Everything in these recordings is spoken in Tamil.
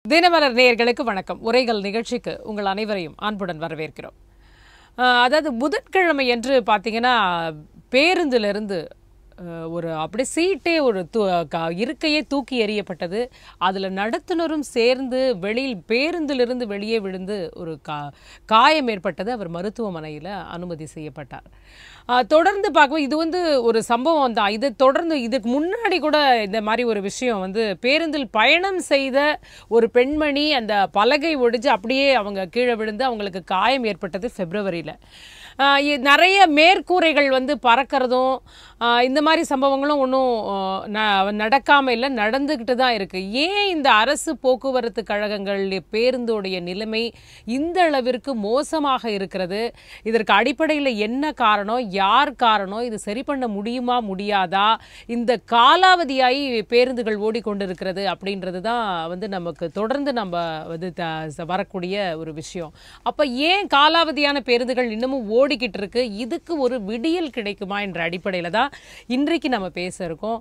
தினமலர் நேயர்களுக்கு வணக்கம் உரைகள் நிகழ்ச்சிக்கு உங்கள் அனைவரையும் அன்புடன் வரவேற்கிறோம் ஆஹ் அதாவது புதன்கிழமை என்று பார்த்தீங்கன்னா பேருந்திலிருந்து ஆஹ் ஒரு அப்படியே சீட்டே ஒரு தூ க- இருக்கையே தூக்கி எறியப்பட்டது அதில் நடத்துனரும் சேர்ந்து வெளியில் பேருந்திலிருந்து வெளியே விழுந்து ஒரு கா காயம் ஏற்பட்டது அவர் மருத்துவமனையில் அனுமதி செய்யப்பட்டார் ஆஹ் தொடர்ந்து பார்க்கும்போது இது வந்து ஒரு சம்பவம் தான் இது தொடர்ந்து இதுக்கு முன்னாடி கூட இந்த மாதிரி ஒரு விஷயம் வந்து பேருந்தில் பயணம் செய்த ஒரு பெண்மணி அந்த பலகை ஒடிஞ்சு அப்படியே அவங்க கீழே விழுந்து அவங்களுக்கு காயம் ஏற்பட்டது பிப்ரவரியில் நிறைய மேற்கூரைகள் வந்து பறக்கிறதும் ஆஹ் இந்த மாதிரி சம்பவங்களும் ஒன்றும் நடக்காமல் இல்லை நடந்துக்கிட்டு தான் இருக்குது ஏன் இந்த அரசு போக்குவரத்து கழகங்கள் பேருந்தோடைய நிலைமை இந்த அளவிற்கு மோசமாக இருக்கிறது இதற்கு அடிப்படையில் என்ன காரணம் யார் காரணம் இது சரி பண்ண முடியுமா முடியாதா இந்த காலாவதியாகி பேருந்துகள் ஓடிக்கொண்டிருக்கிறது அப்படின்றது தான் வந்து நமக்கு தொடர்ந்து நம்ம வந்து த- வரக்கூடிய ஒரு விஷயம் அப்போ ஏன் காலாவதியான பேருந்துகள் இன்னமும் ஓடிக்கிட்டு இருக்கு இதுக்கு ஒரு விடியல் கிடைக்குமா என்ற அடிப்படையில் தான் இன்றைக்கு நம்ம பேச இருக்கோம்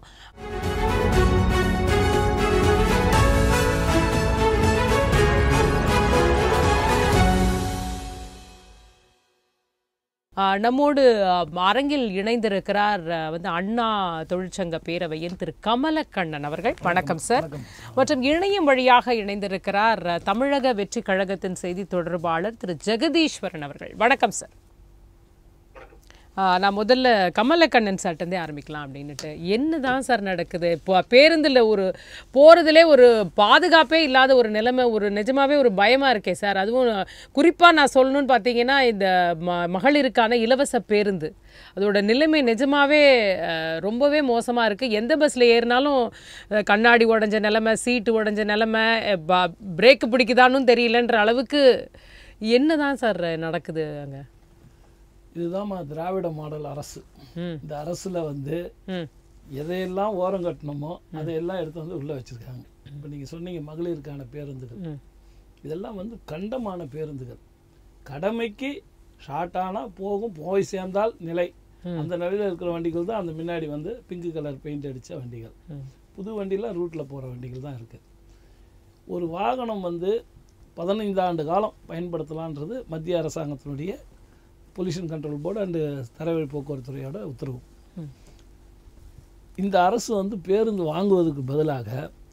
ஆஹ் நம்மோடு ஆஹ், அரங்கில் இணைந்திருக்கிறார் ஆஹ், வந்து அண்ணா தொழிற்சங்க பேரவையின் திரு கமலக்கண்ணன் அவர்கள் வணக்கம் சார் மற்றும் இணையம் வழியாக இணைந்திருக்கிறார் ஆஹ், தமிழக வெற்றி கழகத்தின் செய்தி தொடர்பாளர் திரு ஜெகதீஸ்வரன் அவர்கள் வணக்கம் சார் ஆஹ், நான் முதல்ல கமலக்கண்ணன் சார்ட்டந்தே ஆரம்பிக்கலாம் அப்படின்னுட்டு என்னதான் சார் நடக்குது இப்போ பேருந்தில் ஒரு போகிறதுலே ஒரு பாதுகாப்பே இல்லாத ஒரு நிலைமை ஒரு நிஜமாவே ஒரு பயமாக இருக்கே சார் அதுவும் குறிப்பாக நான் சொல்லணும்னு பார்த்தீங்கன்னா இந்த ம மகளிருக்கான இலவச பேருந்து அதோட நிலைமை நிஜமாவே அஹ், ரொம்பவே மோசமாக இருக்குது எந்த பஸ்ஸில் ஏறினாலும் அஹ், கண்ணாடி உடஞ்ச நிலைமை சீட்டு உடஞ்ச நிலைமை பிரேக் பிடிக்குதான்னு தெரியலன்ற அளவுக்கு என்னதான் சார் நடக்குது அங்கே இதுதாம்மா திராவிட மாடல் அரசு ம் இந்த அரசுல வந்து ம் எதையெல்லாம் ஓரம் கட்டணுமோ அதையெல்லாம் எடுத்து வந்து உள்ள வச்சிருக்காங்க இப்போ நீங்க சொன்னீங்க மகளிருக்கான பேருந்துகள் ம் இதெல்லாம் வந்து கண்டமான பேருந்துகள் கடமைக்கு ஷார்ட் ஆனா போகும் போய் சேர்ந்தால் நிலை அந்த நிலையில இருக்கிற வண்டிகள் தான் அந்த முன்னாடி வந்து பிங்க் கலர் பெயிண்ட் அடிச்ச வண்டிகள் ம் புது வண்டியில் ரூட்டில் போகிற வண்டிகள் தான் இருக்குது ஒரு வாகனம் வந்து பதினைந்து ஆண்டு காலம் பயன்படுத்தலான்றது மத்திய அரசாங்கத்தினுடைய பொல்யூஷன் கண்ட்ரோல் போர்டு அண்டு தரவழி போக்குவரத்து துறையோட உத்தரவு ம். இந்த அரசு வந்து பேருந்து வாங்குவதற்கு பதிலாக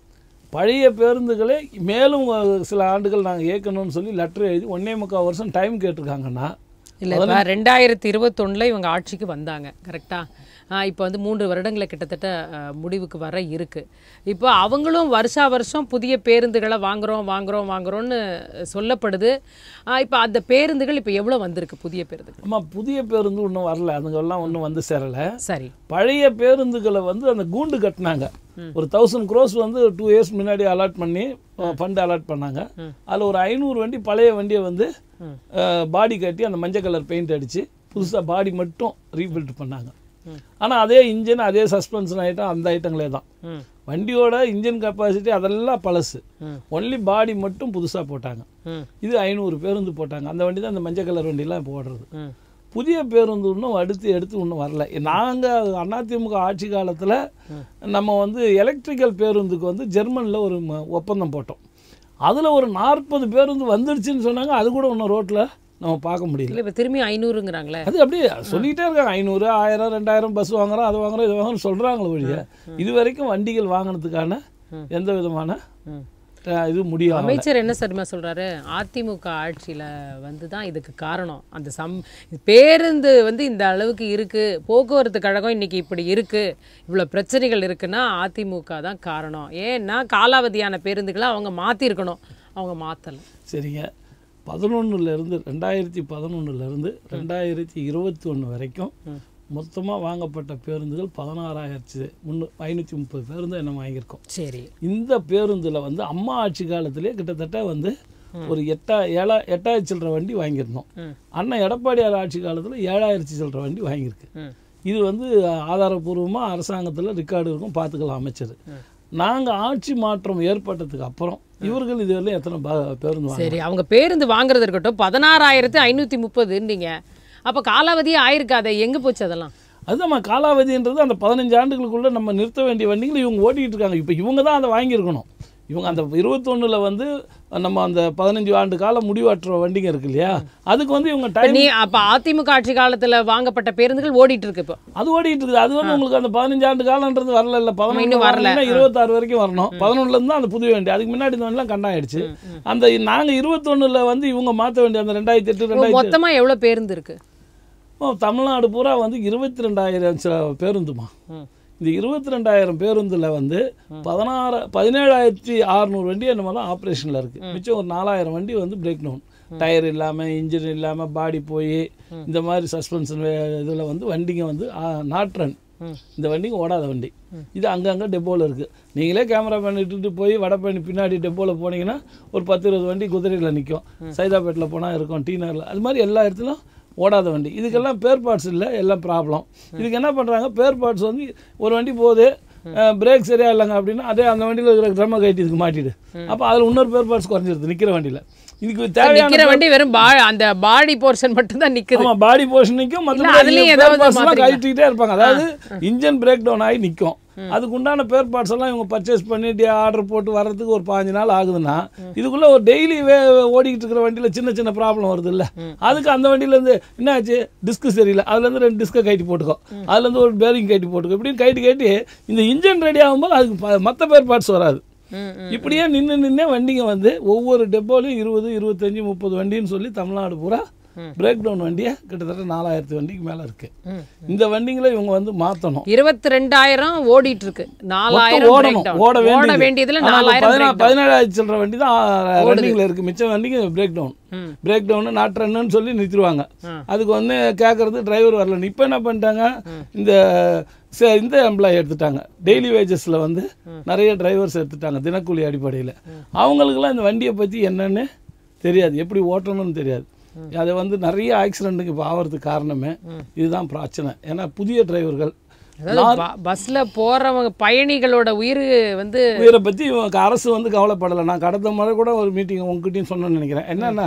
பழைய பேருந்துகளை மேலும் சில ஆண்டுகள் நாங்கள் இயக்கணும்னு சொல்லி லெட்டர் எழுதி ஒன்னே முக்கால் வருஷம் டைம் கேட்டிருக்காங்கன்னா இல்லை இப்போ ரெண்டாயிரத்தி இருபத்தொன்னில் இவங்க ஆட்சிக்கு வந்தாங்க கரெக்டாக இப்போ வந்து மூன்று வருடங்களை கிட்டத்தட்ட ஆஹ், முடிவுக்கு வர இருக்குது இப்போ அவங்களும் வருஷா வருஷம் புதிய பேருந்துகளை வாங்குறோம் வாங்குறோம் வாங்குறோம்னு சொல்லப்படுது இப்போ அந்த பேருந்துகள் இப்போ எவ்வளோ வந்திருக்கு புதிய பேருந்துகள் அம்மா புதிய பேருந்து இன்னும் வரல அதுங்கெல்லாம் ஒன்றும் வந்து சேரலை சரி பழைய பேருந்துகளை வந்து அந்த கூண்டு கட்டினாங்க ஒரு தௌசண்ட் க்ரோஸ் வந்து டூ இயர்ஸ் முன்னாடி அலாட் பண்ணி ஃபண்ட் அலாட் பண்ணாங்க அதில் ஒரு ஐநூறு வண்டி பழைய வண்டியை வந்து ம். பாடி கட்டி அந்த மஞ்சள் கலர் பெயிண்ட் அடித்து புதுசாக பாடி மட்டும் ரீபில்ட் பண்ணாங்க ஆனால் அதே இன்ஜின் அதே சஸ்பென்ஷன் ஐட்டம் அந்த ஐட்டங்களே தான் ம் வண்டியோட இன்ஜின் கெப்பாசிட்டி அதெல்லாம் பழசு ம். ஒன்லி பாடி மட்டும் புதுசாக போட்டாங்க ம் இது ஐநூறு பேருந்து போட்டாங்க அந்த வண்டி தான் அந்த மஞ்சள் கலர் வண்டிலாம் இப்போ ஓடுறது ம் புதிய பேருந்து இன்னும் அடுத்து எடுத்து இன்னும் வரல நாங்கள் அதிமுக ஆட்சி காலத்தில் நம்ம வந்து எலக்ட்ரிக்கல் பேருந்துக்கு வந்து ஜெர்மனில் ஒரு ம- ஒப்பந்தம் போட்டோம் அதில் ஒரு நாற்பது பேருந்து வந்துடுச்சுன்னு சொன்னாங்க அது கூட இன்னும் ரோட்டில் நம்ம பார்க்க முடியல இல்லை இப்போ திரும்பி ஐநூறுங்கிறாங்களே அது அப்படியே சொல்லிகிட்டே இருக்காங்க ஐநூறு ஆயிரம் ரெண்டாயிரம் பஸ் வாங்குறோம் அது வாங்குறோம் இது வாங்குறோம் சொல்கிறாங்களே ஒழிய இது வரைக்கும் வண்டிகள் வாங்கினதுக்கான எந்த விதமான ம் அஹ், இது முடியும் அமைச்சர் என்ன சரிமா சொல்றாரு அதிமுக ஆட்சியில வந்து தான் இதுக்கு காரணம் அந்த சம் பேருந்து வந்து இந்த அளவுக்கு இருக்கு போக்குவரத்து கழகம் இன்னைக்கு இப்படி இருக்கு இவ்வளவு பிரச்சனைகள் இருக்குன்னா அதிமுக தான் காரணம் ஏன்னா காலாவதியான பேருந்துகளை அவங்க மாத்திருக்கணும் அவங்க மாத்தல சரிங்க பதினொன்னுலேருந்து ரெண்டாயிரத்தி பதினொன்னுலேருந்து ரெண்டாயிரத்தி இருபத்தி ஒன்று வரைக்கும் மொத்தமாக வாங்கப்பட்ட பேருந்துகள் பதினாறாயிரத்தி முன்னூ ஐநூற்றி முப்பது பேருந்து என்ன வாங்கியிருக்கோம் சரி இந்த பேருந்தில் வந்து அம்மா ஆட்சி காலத்திலே கிட்டத்தட்ட வந்து ஒரு எட்டா ஏழா எட்டாயிரத்தி சில்லற வண்டி வாங்கியிருந்தோம் ம். அண்ணன் எடப்பாடியார் ஆட்சி காலத்தில் ஏழாயிரத்தி சில்லற வண்டி வாங்கியிருக்கு ம் இது வந்து ஆதாரபூர்வமாக அரசாங்கத்தில் ரெக்கார்டு இருக்கும் பார்த்துக்கலாம் அமைச்சர் நாங்கள் ஆட்சி மாற்றம் ஏற்பட்டதுக்கு அப்புறம் இவர்கள் இதுவரையிலும் எத்தனை பா- பேருந்து வாங்க சரி அவங்க பேருந்து வாங்குறது இருக்கட்டும் பதினாறாயிரத்து ஐநூத்தி முப்பதுன்றீங்க அப்ப காலாவதியே ஆயிருக்காதே எங்க போச்சு அதெல்லாம் அதுதான் காலாவதின்றது அந்த பதினஞ்சு ஆண்டுகளுக்குள்ள நம்ம நிறுத்த வேண்டிய வண்டிகளை இவங்க ஓட்டிக்கிட்டு இருக்காங்க இப்போ இவங்க தான் அதை வாங்கியிருக்கணும் இவங்க அந்த இருபத்தொன்னுல வந்து நம்ம அந்த பதினஞ்சு ஆண்டு கால முடிவாற்ற வண்டிங்க இருக்கு இல்லையா அதுக்கு வந்து இவங்க இப்ப டைம் நீ அப்ப அதிமுக ஆட்சி காலத்துல வாங்கப்பட்ட பேருந்துகள் ஓடிட்டு இருக்கு இப்போ அது ஓடிட்டு இருக்குது அது வந்து உங்களுக்கு அந்த பதினஞ்சு ஆண்டு காலன்றது வரல இல்ல பதினொன்று இன்னும் வரல. வரல இருபத்தாறு வரைக்கும் வரணும் பதினொன்றுல இருந்து அந்த புது வண்டி அதுக்கு முன்னாடி இந்த வண்டிலாம் கண்டாயிடுச்சு அந்த நாங்க இருபத்தொன்னுல வந்து இவங்க மாத்த வேண்டிய அந்த ரெண்டாயிரத்தி எட்டு இப்போ ரெண்டாயிரத்தி மொத்தமா எவ்வளவு பேருந்து இருக்கு ஓ, தமிழ்நாடு பூரா வந்து இருபத்தி ரெண்டாயிரம் பேருந்துமா ம். இந்த இருபத்தி ரெண்டாயிரம் பேருந்துல வந்து பதினாறு பதினேழாயிரத்தி அறநூறு வண்டி என்னமோ தான் ஆப்ரேஷனில் இருக்குது மிச்சம் ஒரு நாலாயிரம் வண்டி வந்து பிரேக் டவுன் டயர் இல்லாமல் இன்ஜின் இல்லாமல் பாடி போய் இந்த மாதிரி சஸ்பென்ஷன் இதில் வந்து வண்டிங்க வந்து நாட் ரன் ம். இந்த வண்டிங்க ஓடாத வண்டி இது அங்கங்கே டெப்போவில் இருக்குது நீங்களே கேமரா பண்ணிட்டு போய் வடபழனி பின்னாடி டெப்போவில் போனீங்கன்னா ஒரு பத்து இருபது வண்டி குதிரையில் நிற்கும் சைதாப்பேட்டில் போனால் இருக்கும் டி நகரில் அது மாதிரி எல்லா இடத்துலையும் ஓடாத வண்டி இதுக்கெல்லாம் பேர் பார்ட்ஸ் இல்லை எல்லாம் ப்ராப்ளம் இதுக்கு என்ன பண்ணுறாங்க பேர் பார்ட்ஸ் வந்து ஒரு வண்டி போகுது பிரேக் சரியா இல்லைங்க அப்படின்னா அதே அந்த வண்டியில் இருக்கிற ட்ரம்மை கட்டி இதுக்கு மாட்டிடு அப்போ அதில் இன்னொரு பேர் பார்ட்ஸ் குறைஞ்சிருது நிற்கிற வண்டியில் இதுக்கு தேவையான நிக்கிற வண்டி வெறும் பா அந்த பாடி போர்ஷன் மட்டும் தான் நிக்குது ஆமா பாடி போர்ஷனுக்கும் அதுலயும் மற்ற ஏதாவது பேர் பார்ட்ஸ்லாம் மாத்துறீங்களா? கழட்டிக்கிட்டே இருப்பாங்க அதாவது இன்ஜின் பிரேக் டவுன் ஆகி நிற்கும் அதுக்கு உண்டான பேர் பார்ட்ஸ் எல்லாம் இவங்க பர்ச்சேஸ் பண்ணிட்டு ஆர்டர் போட்டு வர்றதுக்கு ஒரு பாஞ்சு நாள் ஆகுதுன்னா இதுக்குள்ள ஒரு டெய்லி ஓடிக்கிட்டு இருக்கிற வண்டியில சின்ன சின்ன ப்ராப்ளம் வருது இல்ல அதுக்கு அந்த வண்டியில இருந்து என்ன ஆச்சு டிஸ்க் சரியில்லை அதுல இருந்து ரெண்டு டிஸ்கை கட்டி போட்டுக்கோ அதுல இருந்து ஒரு பேரிங் கட்டி போட்டுக்கோ இப்படின்னு கட்டி கட்டி இந்த இன்ஜின் ரெடி ஆகும்போது அதுக்கு ப- மத்த பேர் பார்ட்ஸ் வராது ம், ம். இப்படியே நின்று நின்னே வண்டிங்க வந்து ஒவ்வொரு டெப்போலையும் இருபது இருபத்தஞ்சு முப்பது வண்டின்னு சொல்லி தமிழ்நாடு பூரா பிரேக் டவுன் வண்டியை கிட்டத்தட்ட நாலாயிரத்து வண்டிக்கு மேலே இருக்கு ம். இந்த வண்டிங்களை இவங்க வந்து மாற்றணும் இருபத்தி ரெண்டாயிரம் ஓடிட்டு இருக்கு நாலாயிரம் ஓடணும் breakdown. ஓட வேண்டியது வேண்டியதுல ஆனா இப்ப நாலாயிரம் பதினா- breakdown. பதினேழாயிரத்து சில்லற வண்டி தான் ரன்னிங்கில் இருக்கு மிச்சம் வண்டிங்க பிரேக் டவுன் ம். பிரேக் டவுன் நாட் ரன்னு சொல்லி நிறுத்திடுவாங்க ம். அதுக்கு வந்து கேட்கறது டிரைவர் வரல இப்போ என்ன பண்ணிட்டாங்க இந்த ச- இந்த எம்ப்ளாயி எடுத்துட்டாங்க டெய்லி வேஜஸில் வந்து நிறைய டிரைவர்ஸ் எடுத்துட்டாங்க தினக்கூலி அடிப்படையில் அவங்களுக்குலாம் இந்த வண்டியை பற்றி என்னன்னு தெரியாது எப்படி ஓட்டணும்னு தெரியாது அது வந்து நிறைய ஆக்சிடென்ட்டுக்கு இப்போ ஆகிறதுக்கு காரணமே இதுதான் பிரச்சனை ஏன்னா புதிய டிரைவர்கள் அதாவது ப- பஸ்ல போறவங்க பயணிகளோட உயிர் வந்து இவரை பற்றி இவங்க அரசு வந்து கவலைப்படலை நான் கடந்த முறை கூட ஒரு மீட்டிங் உங்ககிட்டயும் சொன்னேன்னு நினைக்கிறேன் என்னன்னா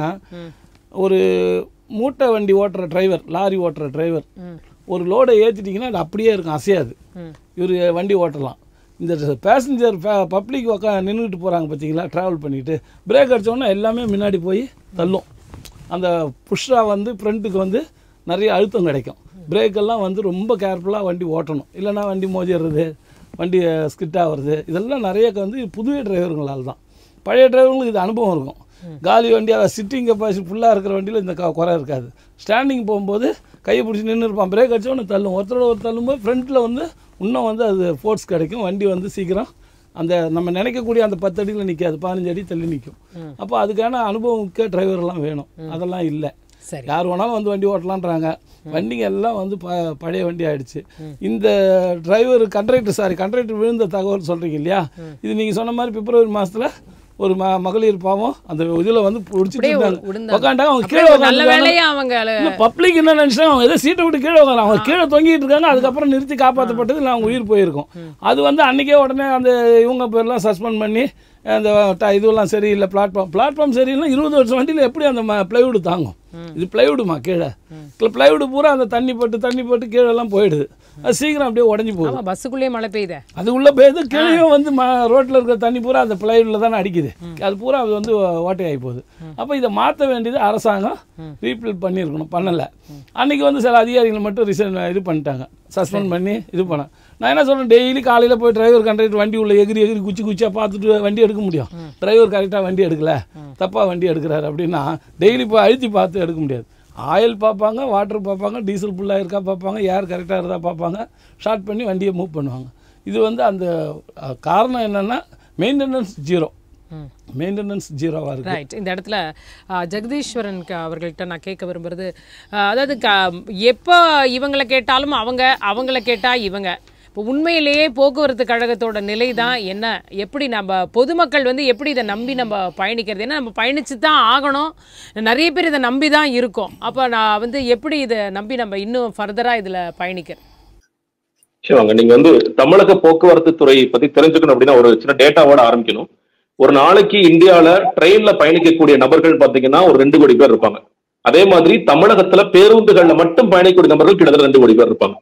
ஒரு மூட்டை வண்டி ஓட்டுற டிரைவர் லாரி ஓட்டுற டிரைவர் ம். ஒரு லோடை ஏற்றிட்டிங்கன்னா அது அப்படியே இருக்கும் அசையாது ம். இவர் வண்டி ஓட்டலாம் இந்த பேசஞ்சர் பப்ளிக் உக்கா நின்றுட்டு போகிறாங்க பார்த்தீங்களா ட்ராவல் பண்ணிட்டு பிரேக் அடிச்சோன்னா எல்லாமே முன்னாடி போய் தள்ளும் அந்த புஷ்ஷாக வந்து ஃப்ரண்ட்டுக்கு வந்து நிறைய அழுத்தம் கிடைக்கும் பிரேக் எல்லாம் வந்து ரொம்ப கேர்ஃபுல்லாக வண்டி ஓட்டணும் இல்லைன்னா வண்டி மோதிடுறது வண்டி ஸ்கிட் ஆகுறது இதெல்லாம் நிறைய வந்து புதிய டிரைவருங்களால் தான் பழைய டிரைவர்களுக்கு இது அனுபவம் இருக்கும் காலி வண்டி அதை சிட்டிங் கெப்பாசிட்டி ஃபுல்லாக இருக்கிற வண்டியில் இந்த க- குறை இருக்காது ஸ்டாண்டிங் போகும்போது கையை பிடிச்சி நின்று இருப்பான் பிரேக் அடிச்சா ஒன்று தள்ளும் ஒருத்தரோட ஒரு தள்ளும்போது ஃப்ரண்ட்டில் வந்து இன்னும் வந்து அது ஃபோர்ஸ் கிடைக்கும் வண்டி வந்து சீக்கிரம் அந்த நம்ம நினைக்கக்கூடிய அந்த பத்து அடியில் நிற்காது பதினஞ்சு அடி தள்ளி நிற்கும் அப்போ அதுக்கான அனுபவம் மிக்க டிரைவர்லாம் வேணும் அதெல்லாம் இல்லை சரி யார் வேணாலும் வந்து வண்டி ஓட்டலான்றாங்க வண்டிங்க எல்லாம் வந்து ப பழைய வண்டி ஆயிடுச்சு இந்த டிரைவர் கண்ட்ராக்டர் சாரி கண்ட்ராக்டர் விழுந்த தகவல் சொல்றீங்க இல்லையா இது நீங்க சொன்ன மாதிரி பிப்ரவரி மாசத்துல ஒரு ம மகளிர் பாவம் அந்த இதுல வந்து பிடிச்சிட்டு அப்படியே இருந்தாங்க விழுந்தாங்க. உட்காண்டாங்க அவங்க அப்படியே கீழே ஒரு நல்ல உட்காந்து வேலையா அவங்க பப்ளிக் என்ன நினைச்சாங்க அவங்க ஏதோ சீட்டை விட்டு கீழே உட்காந்து அவங்க கீழே தொங்கிட்டு இருக்காங்க அதுக்கப்புறம் நிறுத்தி காப்பாற்றப்பட்டது இல்லை அவங்க உயிர் போயிருக்கும் அது வந்து அன்னைக்கே உடனே அந்த இவங்க பேர்லாம் சஸ்பெண்ட் பண்ணி அந்த ட- இதுவெல்லாம் சரியில்லை பிளாட்ஃபார்ம் பிளாட்ஃபார்ம் சரியில்லை இருபது வருஷம் வண்டியில் எப்படி அந்த பிளைவுட் தாங்கும் இது பிளைவுடுமா கீழே பிளைவுட் பூரா அந்த தண்ணி பட்டு தண்ணி பட்டு கீழே எல்லாம் போயிடுது அது சீக்கிரம் அப்படியே உடஞ்சி போகுது ஆமா பஸ்ஸுக்குள்ளேயே மழை பெய்யுதே அது உள்ள பெய்யுது கீழேயும் வந்து ம ரோட்டில் இருக்கிற தண்ணி பூரா அந்த பிளைவுட்ல தானே அடிக்குது அது பூரா அது வந்து ஓட்டையாகி போகுது அப்போ இதை மாற்ற வேண்டியது அரசாங்கம் ரீப்ளேட் பண்ணியிருக்கணும் பண்ணலை அன்னைக்கு வந்து சில அதிகாரிகள் மட்டும் ரிசைன் இது பண்ணிட்டாங்க சஸ்பெண்ட் பண்ணி இது பண்ண நான் என்ன சொல்றேன் டெய்லி காலையில் போய் டிரைவர் கண்டக்டர் வண்டி உள்ள எகிரி எகிரி குச்சி குச்சியாக பார்த்துட்டு வண்டி எடுக்க முடியும் டிரைவர் கரெக்டாக வண்டி எடுக்கல தப்பாக வண்டி எடுக்கிறாரு அப்படின்னா டெய்லி போய் அழுத்தி பார்த்து எடுக்க முடியாது ஆயில் பார்ப்பாங்க வாட்டர் பார்ப்பாங்க டீசல் ஃபுல்லாக இருக்கா பார்ப்பாங்க ஏர் கரெக்டாக இருந்தால் பார்ப்பாங்க ஷார்ட் பண்ணி வண்டியை மூவ் பண்ணுவாங்க இது வந்து அந்த அஹ், காரணம் என்னென்னா மெயின்டெனன்ஸ் ஜீரோ ம். மெயின்டெனன்ஸ் ஜீரோவாக இருக்குது ரைட் இந்த இடத்துல ஆ, ஜெகதீஸ்வரன் க- அவர்கள்ட்ட நான் கேட்க விரும்புறது ஆ, அதாவது க எப்போ இவங்களை கேட்டாலும் அவங்க அவங்கள கேட்டா இவங்க இப்போ உண்மையிலேயே போக்குவரத்து கழகத்தோட நிலை தான் என்ன எப்படி நம்ம பொதுமக்கள் வந்து எப்படி இதை நம்பி நம்ம பயணிக்கிறது ஏன்னா நம்ம பயணிச்சு தான் ஆகணும் நிறைய பேர் இதை நம்பி தான் இருக்கோம் அப்போ நான் வந்து எப்படி இதை நம்பி நம்ம இன்னும் ஃபர்தராக இதில் பயணிக்கிறது நிச்சயமாங்க நீங்க வந்து தமிழக போக்குவரத்து துறை பத்தி தெரிஞ்சுக்கணும் அப்படின்னா ஒரு சின்ன டேட்டாவோட ஆரம்பிக்கணும் ஒரு நாளைக்கு இந்தியால ட்ரெயின்ல பயணிக்கக்கூடிய நபர்கள் பாத்தீங்கன்னா ஒரு ரெண்டு கோடி பேர் இருப்பாங்க அதே மாதிரி தமிழகத்துல பேருந்துகள்ல மட்டும் பயணிக்கக்கூடிய நபர்கள் கிட்டத்தட்ட ரெண்டு கோடி பேர் இருப்பாங்க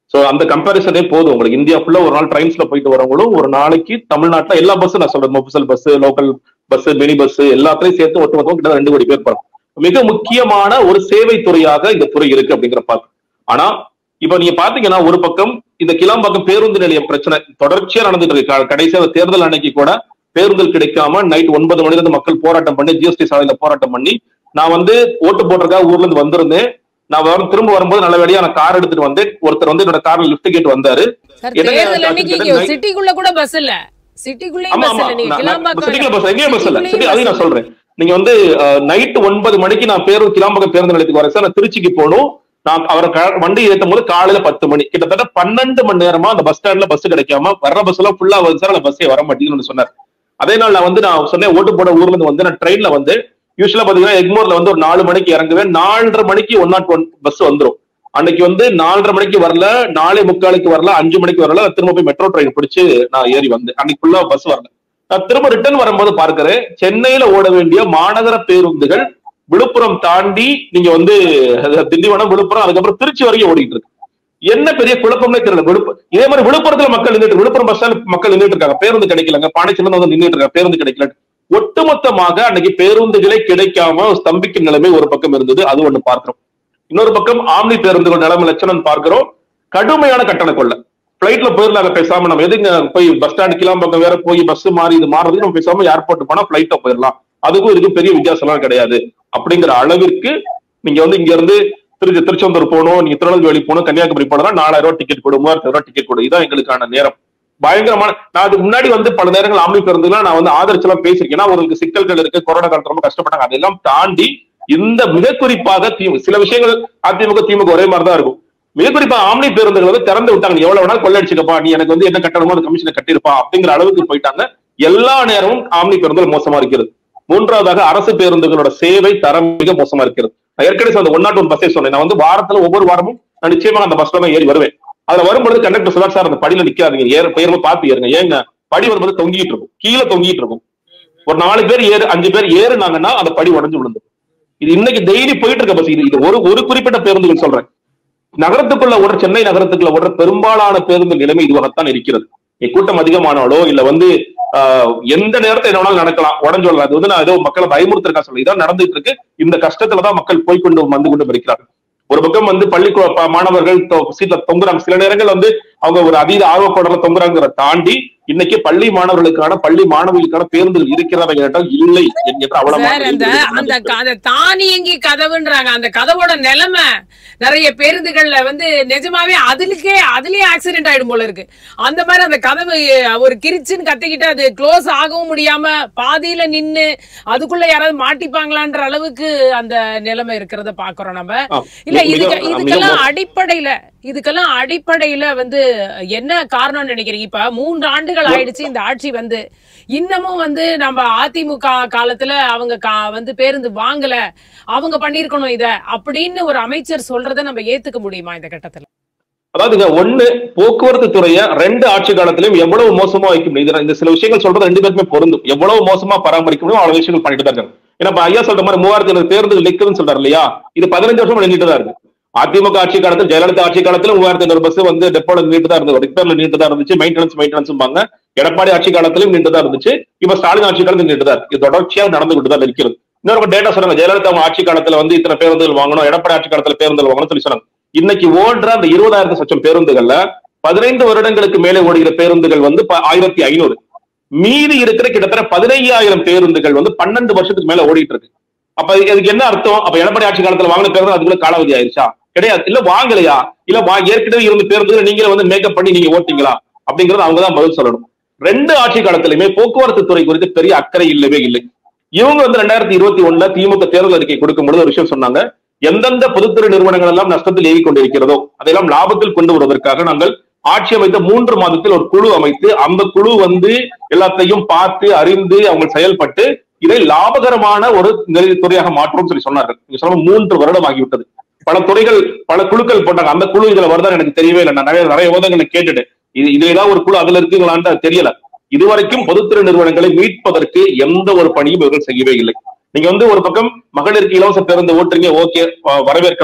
சோ அந்த கம்பாரிசனே போதும் உங்களுக்கு இந்தியா ஃபுல்லா ஒரு நாள் ட்ரெயின்ஸ்ல போயிட்டு வரவங்களும் ஒரு நாளைக்கு தமிழ்நாட்டுல எல்லா பஸ்ஸும் நான் சொல்றேன் mofussil bus local bus mini bus எல்லாத்தையும் சேர்த்து ஒட்டுமொத்தம் கிட்ட ரெண்டு கோடி பேர் போறோம் மிக முக்கியமான ஒரு சேவை துறையாக இந்த துறை இருக்கு அப்படிங்கிற பார்க்க ஆனா இப்ப நீங்க பாத்தீங்கன்னா ஒரு பக்கம் இந்த கிளாம்பாக்கம் பேருந்து நிலையம் பிரச்சனை தொடர்ச்சியா நடந்துட்டு இருக்கு க- கடைசியா தேர்தல் அன்னைக்கு கூட பேருந்துகள் கிடைக்காம நைட் ஒன்பது மணில இருந்து மக்கள் போராட்டம் பண்ணி ஜிஎஸ்டி சாலையில போராட்டம் பண்ணி நான் வந்து ஓட்டு போடுறதுக்காக ஊர்ல இருந்து வந்திருந்தேன் நான் வரும் திரும்ப வரும்போது நல்லபடியா நான் கார் எடுத்துட்டு வந்தேன் ஒருத்தர் வந்து என்னோட கார்ல லிஃப்ட் கேட்டு வந்தாரு சார் என்னங்க தேர்தல் அது அன்னைக்கு கிட்ட இங்க night- சிட்டிக்குள்ள கூட பஸ் இல்ல சிட்டிக்குள்ளேயும் ஆமா பஸ் ஆமா இல்ல நீங்க நான்- நான் கிளாம்பாக்கம் சிட்டிக்குள்ள பஸ் எங்கேயும் பஸ் இல்ல சிட்டி சிட்டிக்குள்ளேயும் அதையும் நான் bus சொல்றேன் நீங்க வந்து நைட் ஒன்பது மணிக்கு நான் பேருந்து கிளாம்பாக்கம் பேருந்து நிலையத்துக்கு வரேன் சார் நான் திருச்சிக்கு போகணும் நான் அவரை க- வண்டி ஏத்தும் போது காலையில பத்து மணி கிட்டத்தட்ட பன்னெண்டு மணி நேரமா அந்த பஸ் ஸ்டாண்ட்ல பஸ் கிடைக்காம வர்ற பஸ் எல்லாம் ஃபுல்லா வருது சார் அந்த பஸ்ஸே வர மாட்டேங்குதுன்னு சொன்னார் அதே நாள் நான் வந்து நான் சொன்னேன் ஓட்டு போட ஊர்ல இருந்து வந்து நான் ட்ரெயின்ல வந்து யூஸ்வலா பாத்தீங்கன்னா எக்மோர்ல வந்து ஒரு நாலு மணிக்கு இறங்குவேன் நாலரை மணிக்கு ஒன் நாட் ஒன் பஸ் வந்துரும் அன்னைக்கு வந்து நாலரை மணிக்கு வரல நாலே முக்காலுக்கு வரல அஞ்சு மணிக்கு வரல நான் திரும்ப போய் மெட்ரோ ட்ரெயின் பிடிச்சு நான் ஏறி வந்தேன் அன்னைக்கு ஃபுல்லா பஸ் வரல நான் திரும்ப ரிட்டர்ன் வரும்போது பார்க்கிறேன் சென்னையில ஓட வேண்டிய மாநகர பேருந்துகள் விழுப்புரம் தாண்டி நீங்க வந்து அது திண்டிவனம் விழுப்புரம் அதுக்கப்புறம் திருச்சி வரைக்கும் ஓடிட்டு இருக்கு என்ன பெரிய குழப்பம்னே தெரியல விழுப்புரம் இதே மாதிரி விழுப்புரத்துல மக்கள் நின்றுட்டு விழுப்புரம் பஸ் ஸ்டாண்ட் மக்கள் நின்றுட்டு இருக்காங்க பேருந்து கிடைக்கலங்க பாண்டிச்சேரியில வந்து நின்றுட்டு இருக்காங்க பேருந்து கிடைக்கல ஒட்டுமொத்தமாக அன்னைக்கு பேருந்துகளே கிடைக்காம ஸ்தம்பிக்கும் நிலைமை ஒரு பக்கம் இருந்தது அது ஒண்ணு பார்க்கிறோம் இன்னொரு பக்கம் ஆம்னி பேருந்துகள் நிலைமை லட்சணம் பார்க்கிறோம் கடுமையான கட்டண கொள்ளை பிளைட்ல போயிடலாங்க பேசாம நம்ம எதுங்க போய் பஸ் ஸ்டாண்ட் கிளாம்பக்கம் வேற போய் பஸ் மாறி இது மாறுறதுக்கு நம்ம பேசாம ஏர்போர்ட் போனா பிளைட்ல போயிடலாம் அதுக்கும் இதுக்கும் பெரிய வித்தியாசம்லாம் கிடையாது அப்படிங்கிற அளவிற்கு நீங்க வந்து இங்க இருந்து திருச்சி திருச்செந்தூர் போகணும் நீங்க திருநெல்வேலி போகணும் கன்னியாகுமரி போனா நாலாயிரம் ரூபாய் டிக்கெட் கொடு மூவாயிரத்தி ரூபாய் டிக்கெட் கொடு இதான் எங்களுக்கான நேரம் பயங்கரமான நான் அதுக்கு முன்னாடி வந்து பல நேரங்கள் ஆம்னி பேருந்துலாம் நான் வந்து ஆதரிச்செல்லாம் பேசியிருக்கேன் ஏன்னா அவங்களுக்கு சிக்கல்கள் இருக்கு கொரோனா காலத்துல ரொம்ப கஷ்டப்பட்டாங்க அதெல்லாம் தாண்டி இந்த மிக குறிப்பாக திமுக சில விஷயங்கள் அதிமுக திமுக ஒரே மாதிரி தான் இருக்கும் மிக குறிப்பா ஆம்னி பேருந்துகள் வந்து திறந்து விட்டாங்க நீ எவ்வளவு வேணாலும் கொள்ளடிச்சுக்கப்பா நீ எனக்கு வந்து என்ன கட்டணமோ அந்த கமிஷனை கட்டிருப்பா அப்படிங்கிற அளவுக்கு போயிட்டாங்க எல்லா நேரமும் ஆம்னி பேருந்துகள் மோசமா இருக்கிறது மூன்றாவதாக அரசு பேருந்துகளோட சேவை தரம் மிக மோசமா இருக்கிறது நான் ஏற்கனவே அந்த ஒன் நாட் ஒன் பஸ்ஸே சொன்னேன் நான் வந்து வாரத்துல ஒவ்வொரு வாரமும் நான் நிச்சயமாக அந்த பஸ்ல தான் ஏறி வருவேன் அதுல வரும்பொழுது கண்டக்டர் சொல்றாரு சார் அந்த படியில நிக்காதீங்க ஏற பெயர்மா பார்த்து ஏறுங்க ஏங்க படி வரும்போது தொங்கிட்டு இருக்கும் கீழே தொங்கிட்டு இருக்கும் ஒரு நாலு பேர் ஏறு அஞ்சு பேர் ஏறுனாங்கன்னா அந்த படி உடஞ்சு விழுந்து இது இன்னைக்கு டெய்லி போயிட்டு இருக்க பஸ் இது இது ஒரு ஒரு குறிப்பிட்ட பேருந்துகள் சொல்றேன் நகரத்துக்குள்ள ஓடுற சென்னை நகரத்துக்குள்ள ஓடுற பெரும்பாலான பேருந்து நிலைமை இதுவாகத்தான் இருக்கிறது இங்க கூட்டம் அதிகமானாலோ இல்ல வந்து ஆஹ், எந்த நேரத்துல என்ன வேணாலும் நடக்கலாம் உடஞ்சு விடலாம் அது வந்து நான் ஏதோ மக்களை பயமுறுத்திருக்கா சொல்ல இதான் நடந்துட்டு இருக்கு இந்த கஷ்டத்துலதான் மக்கள் போய்க்கொண்டு வந்து கொண்டு இருக்கிறார்கள் ஒரு பக்கம் வந்து பள்ளி கு- ப- மாணவர்கள் தொ- சீட்ல தொங்குறாங்க சில நேரங்கள் வந்து அவங்க ஒரு அதீத ஆர்வப்படல தொங்குறாங்கிறத தாண்டி இன்னைக்கு பள்ளி மாணவர்களுக்கான பள்ளி மாணவிகளுக்கான பேருந்துகள் இருக்கிறதா கேட்டால் இல்லை என்கிற சார் அந்த அந்த அவ்வளவு க- அந்த தானியங்கி கதவுன்றாங்க அந்த கதவோட நிலைமை நிறைய பேருந்துகள்ல வந்து நிஜமாவே அதுலக்கே அதுலயே ஆக்சிடென்ட் ஆயிடும் போல இருக்கு அந்த மாதிரி அந்த கதவு அஹ், ஒரு கிரிச்சுன்னு கத்திக்கிட்டு அது க்ளோஸ் ஆகவும் முடியாம பாதியில நின்னு அதுக்குள்ள யாராவது மாட்டிப்பாங்களான்ற அளவுக்கு அந்த நிலைமை இருக்கிறத பாக்குறோம் நம்ம இல்ல இதுக்கு இதுக்கெல்லாம் அடிப்படையில இதுக்கெல்லாம் அடிப்படையில வந்து என்ன காரணம்னு நினைக்கிறீங்க இப்ப மூன்று ஆண்டுகள் ஆயிடுச்சு இந்த ஆட்சி வந்து இன்னமும் வந்து நம்ம அதிமுக காலத்துல அவங்க கா- வந்து பேருந்து வாங்கல அவங்க பண்ணிருக்கணும் இத அப்படின்னு ஒரு அமைச்சர் சொல்றதை நம்ம ஏத்துக்க முடியுமா இந்த கட்டத்துல அதாவதுங்க ஒண்ணு போக்குவரத்து துறைய ரெண்டு ஆட்சி காலத்திலும் எவ்வளவு மோசமா வைக்க முடியும் இதுல இந்த சில விஷயங்கள் சொல்றது ரெண்டு பேருக்குமே பொருந்தும் எவ்வளவு மோசமா பராமரிக்க முடியும் அவ்வளவு விஷயங்கள் பண்ணிட்டு தான் இருக்காங்க ஏன்னா இப்ப ஐயா சொல்ற மாதிரி மூவாயிரத்தி ஐநூறு பேருந்துகள் நிக்குதுன்னு சொல்றாரு இல்லையா இது பதினஞ்சு வருஷம் நின்றுட்டு தான் இருக்கு அதிமுக ஆட்சி காலத்தில் ஜெயலலிதா ஆட்சி காலத்துல மூவாயிரத்தி ஐநூறு பஸ் வந்து டெப்போல நீட்டு தான் இருந்தது ரிப்பேர்ல நீட்டு தான் இருந்துச்சு மெயின்டெனன்ஸ் மெயின்டெனன்ஸ் எடப்பாடி ஆட்சி காலத்திலும் நின்று தான் இருந்துச்சு இப்ப ஸ்டாலின் ஆட்சி காலத்தில் நின்று தான் இருக்கு. இது தொடர்ச்சியா நடந்து கொண்டு தான் இருக்கிறது இன்னொரு டேட்டா சொன்னாங்க ஜெயலலிதா அவங்க ஆட்சி காலத்துல வந்து இத்தனை பேருந்துகள் வாங்கணும் எடப்பாடி ஆட்சி காலத்துல பேருந்துகள் வாங்கணும் சொல்லி சொன்னாங்க இன்னைக்கு ஓடுற அந்த இருபதாயிரத்து சச்சம் பேருந்துகள்ல பதினைந்து வருடங்களுக்கு மேலே ஓடுகிற பேருந்துகள் வந்து ப- ஆயிரத்தி ஐநூறு மீதி இருக்கிற கிட்டத்தட்ட பதினையாயிரம் பேருந்துகள் வந்து பன்னெண்டு வருஷத்துக்கு மேல ஓடிட்டு இருக்கு அப்ப இதுக்கு என்ன அர்த்தம் அப்ப எடப்பாடி ஆட்சி காலத்துல வாங்கின பேருந்து அதுக்குள்ள காலாவதி ஆயிருச்சா கிடையாது இல்ல வாங்கலையா இல்ல வா ஏற்கனவே இருந்த பேருந்துகளை நீங்களே வந்து மேக்கப் பண்ணி நீங்க ஓட்டிங்களா அப்படிங்கறது அவங்க தான் பதில் சொல்லணும் ரெண்டு ஆட்சி காலத்திலுமே போக்குவரத்து துறை குறித்து பெரிய அக்கறை இல்லவே இல்லை இவங்க வந்து ரெண்டாயிரத்தி இருபத்தி ஒண்ணுல திமுக தேர்தல் அறிக்கை கொடுக்கும் பொழுது ஒரு விஷயம் சொன்னாங்க எந்தெந்த பொதுத்துறை நிறுவனங்கள் எல்லாம் நஷ்டத்தில் இயங்கிக் கொண்டிருக்கிறதோ அதையெல்லாம் லாபத்தில் கொண்டு வருவதற்காக நாங்கள் ஆட்சி அமைத்த மூன்று மாதத்தில் ஒரு குழு அமைத்து அந்த குழு வந்து எல்லாத்தையும் பார்த்து அறிந்து அவங்க செயல்பட்டு இதை லாபகரமான ஒரு நிலை- துறையாக மாற்றோம் சொல்லி சொன்னார்கள் நீங்க சொன்ன மூன்று வருடம் ஆகிவிட்டது பல துறைகள் பல குழுக்கள் போட்டாங்க அந்த குழு இதுல வருதான்னு எனக்கு தெரியவே இல்லை நான் நிறைய நிறைய விவாதங்களை கேட்டுட்டேன் இது இதுல ஏதாவது ஒரு குழு அதுல இருக்குங்களான்னு தெரியல இதுவரைக்கும் பொதுத்துறை நிறுவனங்களை மீட்பதற்கு எந்த ஒரு பணியும் இவர்கள் செய்யவே இல்லை நீங்க வந்து ஒரு பக்கம் மகளிருக்கு இலவச பேருந்து ஓட்டுறீங்க ஓகே வரவேற்கலாம்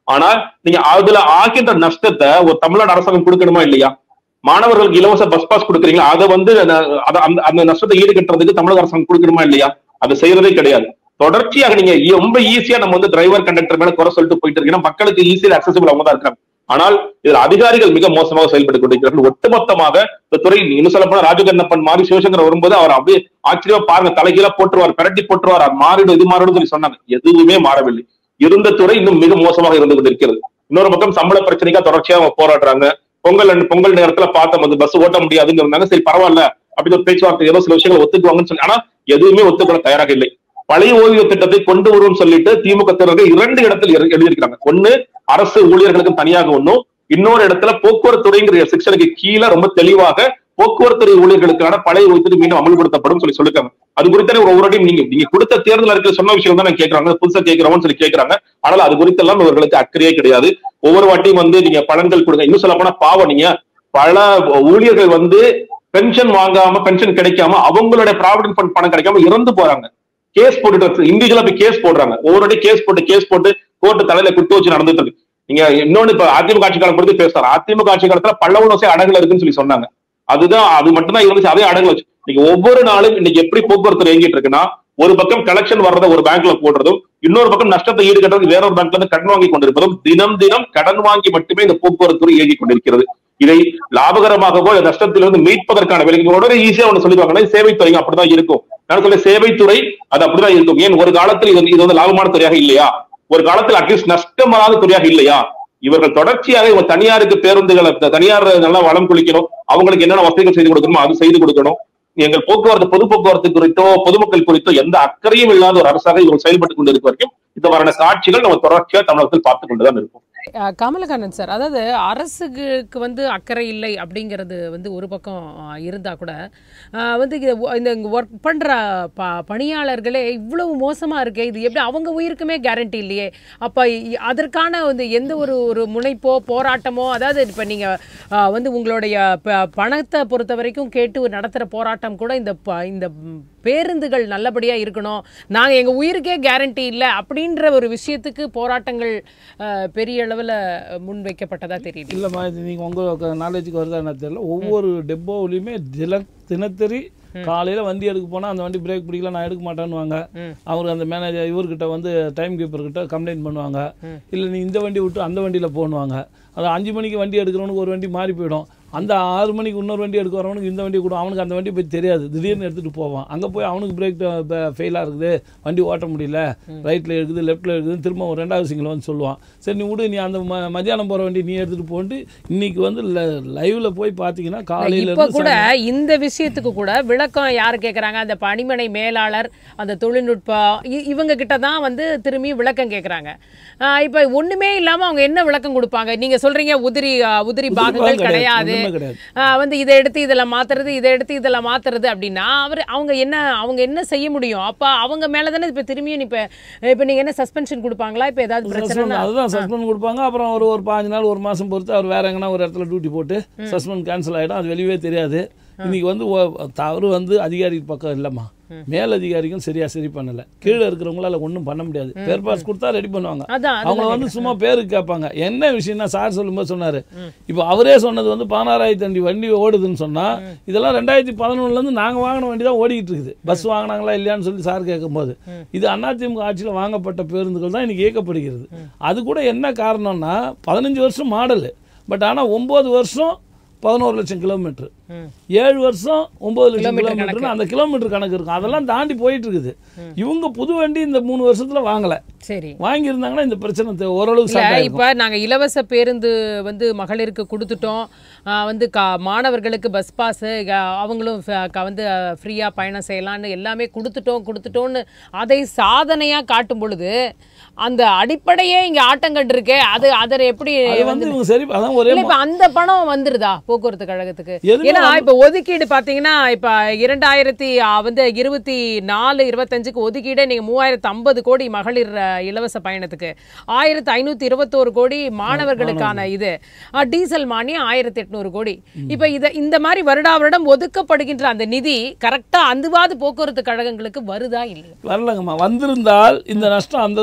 ஆனால் நீங்க அதுல ஆகின்ற நஷ்டத்தை ஒரு தமிழ்நாடு அரசாங்கம் கொடுக்கணுமா இல்லையா மாணவர்களுக்கு இலவச பஸ் பாஸ் கொடுக்குறீங்களா அதை வந்து அத- அத- அந்த அந்த நஷ்டத்தை ஈடுகட்டுறதுக்கு தமிழக அரசாங்கம் கொடுக்கணுமா இல்லையா அது செய்யறதே கிடையாது தொடர்ச்சியாக நீங்க ஈ- ரொம்ப ஈஸியா நம்ம வந்து டிரைவர் கண்டக்டர் மேல குறை சொல்லிட்டு போயிட்டு இருக்கீங்கன்னா மக்களுக்கு ஈஸியா அக்சசிபிள் அவங்க தான் இருக்காங்க ஆனால் இதுல அதிகாரிகள் மிக மோசமாக செயல்பட்டு கொண்டிருக்கிறார்கள் ஒட்டுமொத்தமாக இந்த துறை இன்னும் சொல்ல போனா ராஜகண்ணப்பன் மாதிரி சிவசங்கர் வரும்போது அவர் அப்படியே ஆச்சரியமா பாருங்க தலைகீழா போட்டுருவார் பிரட்டி போட்டுருவார் அது மாறிடும் இது மாறிடும் சொல்லி சொன்னாங்க எதுவுமே மாறவில்லை இருந்த துறை இன்னும் மிக மோசமாக இருந்து கொண்டிருக்கிறது இன்னொரு பக்கம் சம்பள பிரச்சனைக்கா தொடர்ச்சியா அவங்க போராடுறாங்க பொங்கல் அன்னை- பொங்கல் நேரத்துல பார்த்தோம் அந்த பஸ் ஓட்ட முடியாதுங்கிறாங்க சரி பரவாயில்ல அப்படி ஒரு பேச்சுவார்த்தை ஏதோ சில விஷயங்கள் ஒத்துக்குவாங்கன்னு சொல்லி ஆனா எதுவுமே ஒத்துக்கொள்ள தயாராக இல்லை பழைய ஓய்வு திட்டத்தை கொண்டு வருவோம் சொல்லிட்டு திமுக தேர்தல் இரண்டு இடத்தில் எழு- எழுதியிருக்காங்க ஒண்ணு அரசு ஊழியர்களுக்கு தனியாக ஒண்ணும் இன்னொரு இடத்துல போக்குவரத்து துறைங்கிற செக்ஷனுக்கு கீழே ரொம்ப தெளிவாக போக்குவரத்து துறை ஊழியர்களுக்கான பழைய ஓய்வு திட்டம் மீண்டும் அமல்படுத்தப்படும் சொல்லி சொல்லிருக்காங்க அது குறித்த ஒரு ஒவ்வொரு நீங்க நீங்க கொடுத்த தேர்தல் அறிக்கை சொன்ன விஷயம் தான் கேட்கறாங்க புதுசா கேட்கிறோம்னு சொல்லி கேட்கறாங்க ஆனால் அது குறித்தெல்லாம் இவர்களுக்கு அக்கறையே கிடையாது ஒவ்வொரு வாட்டியும் வந்து நீங்க பலன்கள் கொடுங்க இன்னும் சொல்ல போனா பாவம் நீங்க பல ஊழியர்கள் வந்து பென்ஷன் வாங்காம பென்ஷன் கிடைக்காம அவங்களுடைய ப்ராவிடன்ட் ஃபண்ட் பணம் கிடைக்காம இறந்து போறாங்க கேஸ் போட்டுட்டு இண்டிவிஜுவலா போய் கேஸ் போடுறாங்க ஒவ்வொரு கேஸ் போட்டு கேஸ் போட்டு கோர்ட்டு தலையில குட்டு வச்சு நடந்துட்டு இருக்கு நீங்க இன்னொன்னு இப்ப அதிமுக ஆட்சி காலம் பொறுத்து பேசுறாரு அதிமுக ஆட்சி காலத்துல பல்லவனோசை அடகுல இருக்குன்னு சொல்லி சொன்னாங்க அதுதான் அது மட்டும்தான் இருந்துச்சு அதே அடகுல வச்சு இன்னைக்கு ஒவ்வொரு நாளும் இன்னைக்கு எப்படி போக்குவரத்து இயங்கிட்டு இருக்குன்னா ஒரு பக்கம் கலெக்ஷன் வர்றதை ஒரு பேங்க்ல போடுறதும் இன்னொரு பக்கம் நஷ்டத்தை ஈடுகட்டுறது வேற ஒரு பேங்க்ல இருந்து கடன் வாங்கி கொண்டிருப்பதும் தினம் தினம் கடன் வாங்கி மட்டுமே இந்த போக்குவரத்து துறை இயங்கி கொண்டிருக்கிறது இதை லாபகரமாகவோ இல்ல நஷ்டத்திலிருந்து மீட்பதற்கான வேலைக்கு உடனே ஈஸியா ஒண்ணு சொல்லிடுவாங்கன்னா சேவைத்துறைங்க அப்படிதான் இருக்கும் நான் சொல்ல சேவைத்துறை அது அப்படிதான் இருக்கும் ஏன் ஒரு காலத்தில் இது வந்து- இது வந்து லாபமான துறையாக இல்லையா ஒரு காலத்தில் அட்லீஸ்ட் நஷ்டம் வராத துறையாக இல்லையா இவர்கள் தொடர்ச்சியாக இவங்க தனியாருக்கு பேருந்துகளை த- தனியார் நல்லா வளம் குளிக்கணும் அவங்களுக்கு என்னென்ன வசதிகள் செய்து கொடுக்கணுமோ அது செய்து கொடுக்கணும் எங்கள் போக்குவரத்து பொது போக்குவரத்து குறித்தோ பொதுமக்கள் குறித்தோ எந்த அக்கறையும் இல்லாத ஒரு அரசாக இவர்கள் செயல்பட்டு கொண்டிருக்க வரைக்கும் இந்த மாதிரியான காட்சிகள் நம்ம தொடர்ச்சியா தமிழகத்தில் பார்த்து கொண்டுதான் இருக்கும் அஹ் கமலக்கண்ணன் சார் அதாவது அரசுக்கு வந்து அக்கறை இல்லை அப்படிங்கிறது வந்து ஒரு பக்கம் அஹ், இருந்தா கூட அஹ், வந்து இது ஒ- இந்த ஒர்க் பண்ற ப பணியாளர்களே இவ்வளவு மோசமா இருக்கே இது எப்படி அவங்க உயிருக்குமே கேரண்டி இல்லையே அப்ப இ- அதற்கான வந்து எந்த ஒரு ஒரு முனைப்போ போராட்டமோ அதாவது இப்ப நீங்க அஹ், வந்து உங்களுடைய ப- பணத்தை பொறுத்த வரைக்கும் கேட்டு நடத்துற போராட்டம் கூட இந்த ப- இந்த ம், பேருந்துகள் நல்லபடியா இருக்கணும் நாங்க எங்க உயிருக்கே கேரண்டி இல்லை அப்படின்ற ஒரு விஷயத்துக்கு போராட்டங்கள் அஹ், பெரிய அளவுல முன்வைக்கப்பட்டதா தெரியுது இல்லைம்மா இது நீங்கள் உங்கள் நாலேஜுக்கு வருதா என்ன தெரியல ஒவ்வொரு டெப்போவிலையுமே தின தினத்தறி காலையில் வண்டி எடுக்க போனால் அந்த வண்டி பிரேக் பிடிக்கல நான் எடுக்க மாட்டேன்னுவாங்க ம். அவர் அந்த மேனேஜர் இவர்கிட்ட வந்து டைம் கீப்பர்கிட்ட கம்ப்ளைண்ட் பண்ணுவாங்க இல்லை நீ இந்த வண்டி விட்டு அந்த வண்டியில் போகணுவாங்க அது அஞ்சு மணிக்கு வண்டி எடுக்கிறவனுக்கு ஒரு வண்டி மாறி போயிடும் அந்த ஆறு மணிக்கு இன்னொரு வண்டி எடுக்க வரவனுக்கு இந்த வண்டி கூட அவனுக்கு அந்த வண்டி போய் தெரியாது திடீர்னு எடுத்துகிட்டு போவான் அங்கே போய் அவனுக்கு பிரேக் ஃபெயிலாக இருக்குது வண்டி ஓட்ட முடியல ரைட்டில் இருக்குது லெஃப்ட்டில் இருக்குது திரும்ப ஒரு ரெண்டாவது சிங்கில் வந்து சொல்லுவான் சரி நீ விடு நீ அந்த ம மத்தியானம் போகிற வண்டி நீ எடுத்துகிட்டு போன்ட்டு இன்னைக்கு வந்து லைவ்ல போய் பார்த்தீங்கன்னா காலையில இப்ப இருந்து கூட இந்த விஷயத்துக்கு கூட விளக்கம் யாரு கேக்குறாங்க அந்த பணிமனை மேலாளர் அந்த தொழில்நுட்ப இ- இவங்க கிட்ட தான் வந்து திரும்பி விளக்கம் கேக்குறாங்க ஆஹ் இப்ப ஒண்ணுமே இல்லாம அவங்க என்ன விளக்கம் கொடுப்பாங்க நீங்க சொல்றீங்க உதிரி ஆஹ் உதிரி பாகங்கள் கிடையாது ஒண்ணுமே கிடையாது ஆஹ் வந்து இதை எடுத்து இதில் மாத்துறது இதை எடுத்து இதில் மாத்துறது அப்படின்னா அவர் அவங்க என்ன அவங்க என்ன செய்ய முடியும் அப்ப அவங்க மேல தானே இப்ப திரும்பியும் இப்ப இப்ப நீங்க என்ன சஸ்பென்ஷன் கொடுப்பாங்களா இப்ப ஏதாவது Suspend- பிரச்சனை அதுதான் சஸ்பெண்ட் கொடுப்பாங்க அப்புறம் ஒரு ஒரு பாஞ்சு நாள் ஒரு மாதம் பொறுத்து அவர் வேற எங்கன்னா ஒரு இடத்துல டியூட்டி போட்டு சஸ்பெண்ட் கேன்சல் ஆகிடும் அது வெளியவே தெரியாது இன்னைக்கு வந்து ஒ- தவறு வந்து அதிகாரி பக்கம் இல்லைம்மா மேல் அதிகாரிக்கும் சரியா சரி பண்ணல கீழே இருக்கிறவங்களால ஒன்றும் பண்ண முடியாது பேர் பாஸ் கொடுத்தா ரெடி பண்ணுவாங்க அதான் அவங்க அதுதான் வந்து சும்மா பேருக்கு கேட்பாங்க என்ன விஷயம்னா சார் சொல்லும்போது சொன்னாரு இப்போ அவரே சொன்னது வந்து பதினாறாயிரத்தி வண்டி வண்டி ஓடுதுன்னு சொன்னா இதெல்லாம் ரெண்டாயிரத்தி பதினொன்னுல இருந்து நாங்க வாங்கின வண்டி தான் ஓடிக்கிட்டு இருக்குது பஸ் வாங்கினாங்களா இல்லையான்னு சொல்லி சார் கேட்கும்போது இது அதிமுக ஆட்சியில் வாங்கப்பட்ட பேருந்துகள் தான் இன்னைக்கு இயக்கப்படுகிறது அது கூட என்ன காரணம்னா பதினஞ்சு வருஷம் மாடல் பட் ஆனா ஒன்பது வருஷம் பதினோரு லட்சம் கிலோமீட்டர் ம். ஏழு வருஷம் ஒன்பது லட்சம் கிலோமீட்டர் கிலோமீட்டர் அந்த கிலோமீட்டர் கணக்கு இருக்கும் அதெல்லாம் தாண்டி போயிட்டு இருக்குது இவங்க புது வண்டி இந்த மூணு வருஷத்துல வாங்கல சரி வாங்கியிருந்தாங்கன்னா இந்த பிரச்சனை தெ- ஓரளவுக்கு இல்ல சால்வ் ஆயிருக்கும் இப்ப நாங்க இலவச பேருந்து வந்து மகளிருக்கு கொடுத்துட்டோம் ஆஹ் வந்து கா மாணவர்களுக்கு பஸ் பாஸ் அவங்களும் ஃப- க- வந்து ஃப்ரீயா பயணம் செய்யலாம்னு எல்லாமே கொடுத்துட்டோம் கொடுத்துட்டோம்னு அதை சாதனையா காட்டும் பொழுது அந்த அடிப்படையே இங்க ஆட்டங்கட்டு இருக்கே அது அதை எப்படி அது வந்து இவங்க சரி அதான் ஒரே இல்ல இப்ப அந்த பணம் வந்துருதா போக்குவரத்து கழகத்துக்கு எதுவுமே ஏன்னா இப்ப ஒதுக்கீடு பாத்தீங்கன்னா இப்ப இரண்டாயிரத்தி ஆ, வந்து இருபத்தி நாலு இருபத்தஞ்சுக்கு ஒதுக்கீடே நீங்க மூவாயிரத்து ஐம்பது கோடி மகளிர் அ, இலவச பயணத்துக்கு ஆயிரத்து ஐநூத்தி இருபத்தோரு கோடி மாணவர்களுக்கான இது ஆ, டீசல் மானியம் ஆயிரத்தி எட்நூறு கோடி இப்ப இத இந்த மாதிரி வருடா வருடம் ஒதுக்கப்படுகின்ற அந்த நிதி கரெக்டா அந்துவாது போக்குவரத்து கழகங்களுக்கு வருதா இல்லையா வரலங்கம்மா வந்திருந்தால் இந்த நஷ்டம் அந்த இது குறைச்சி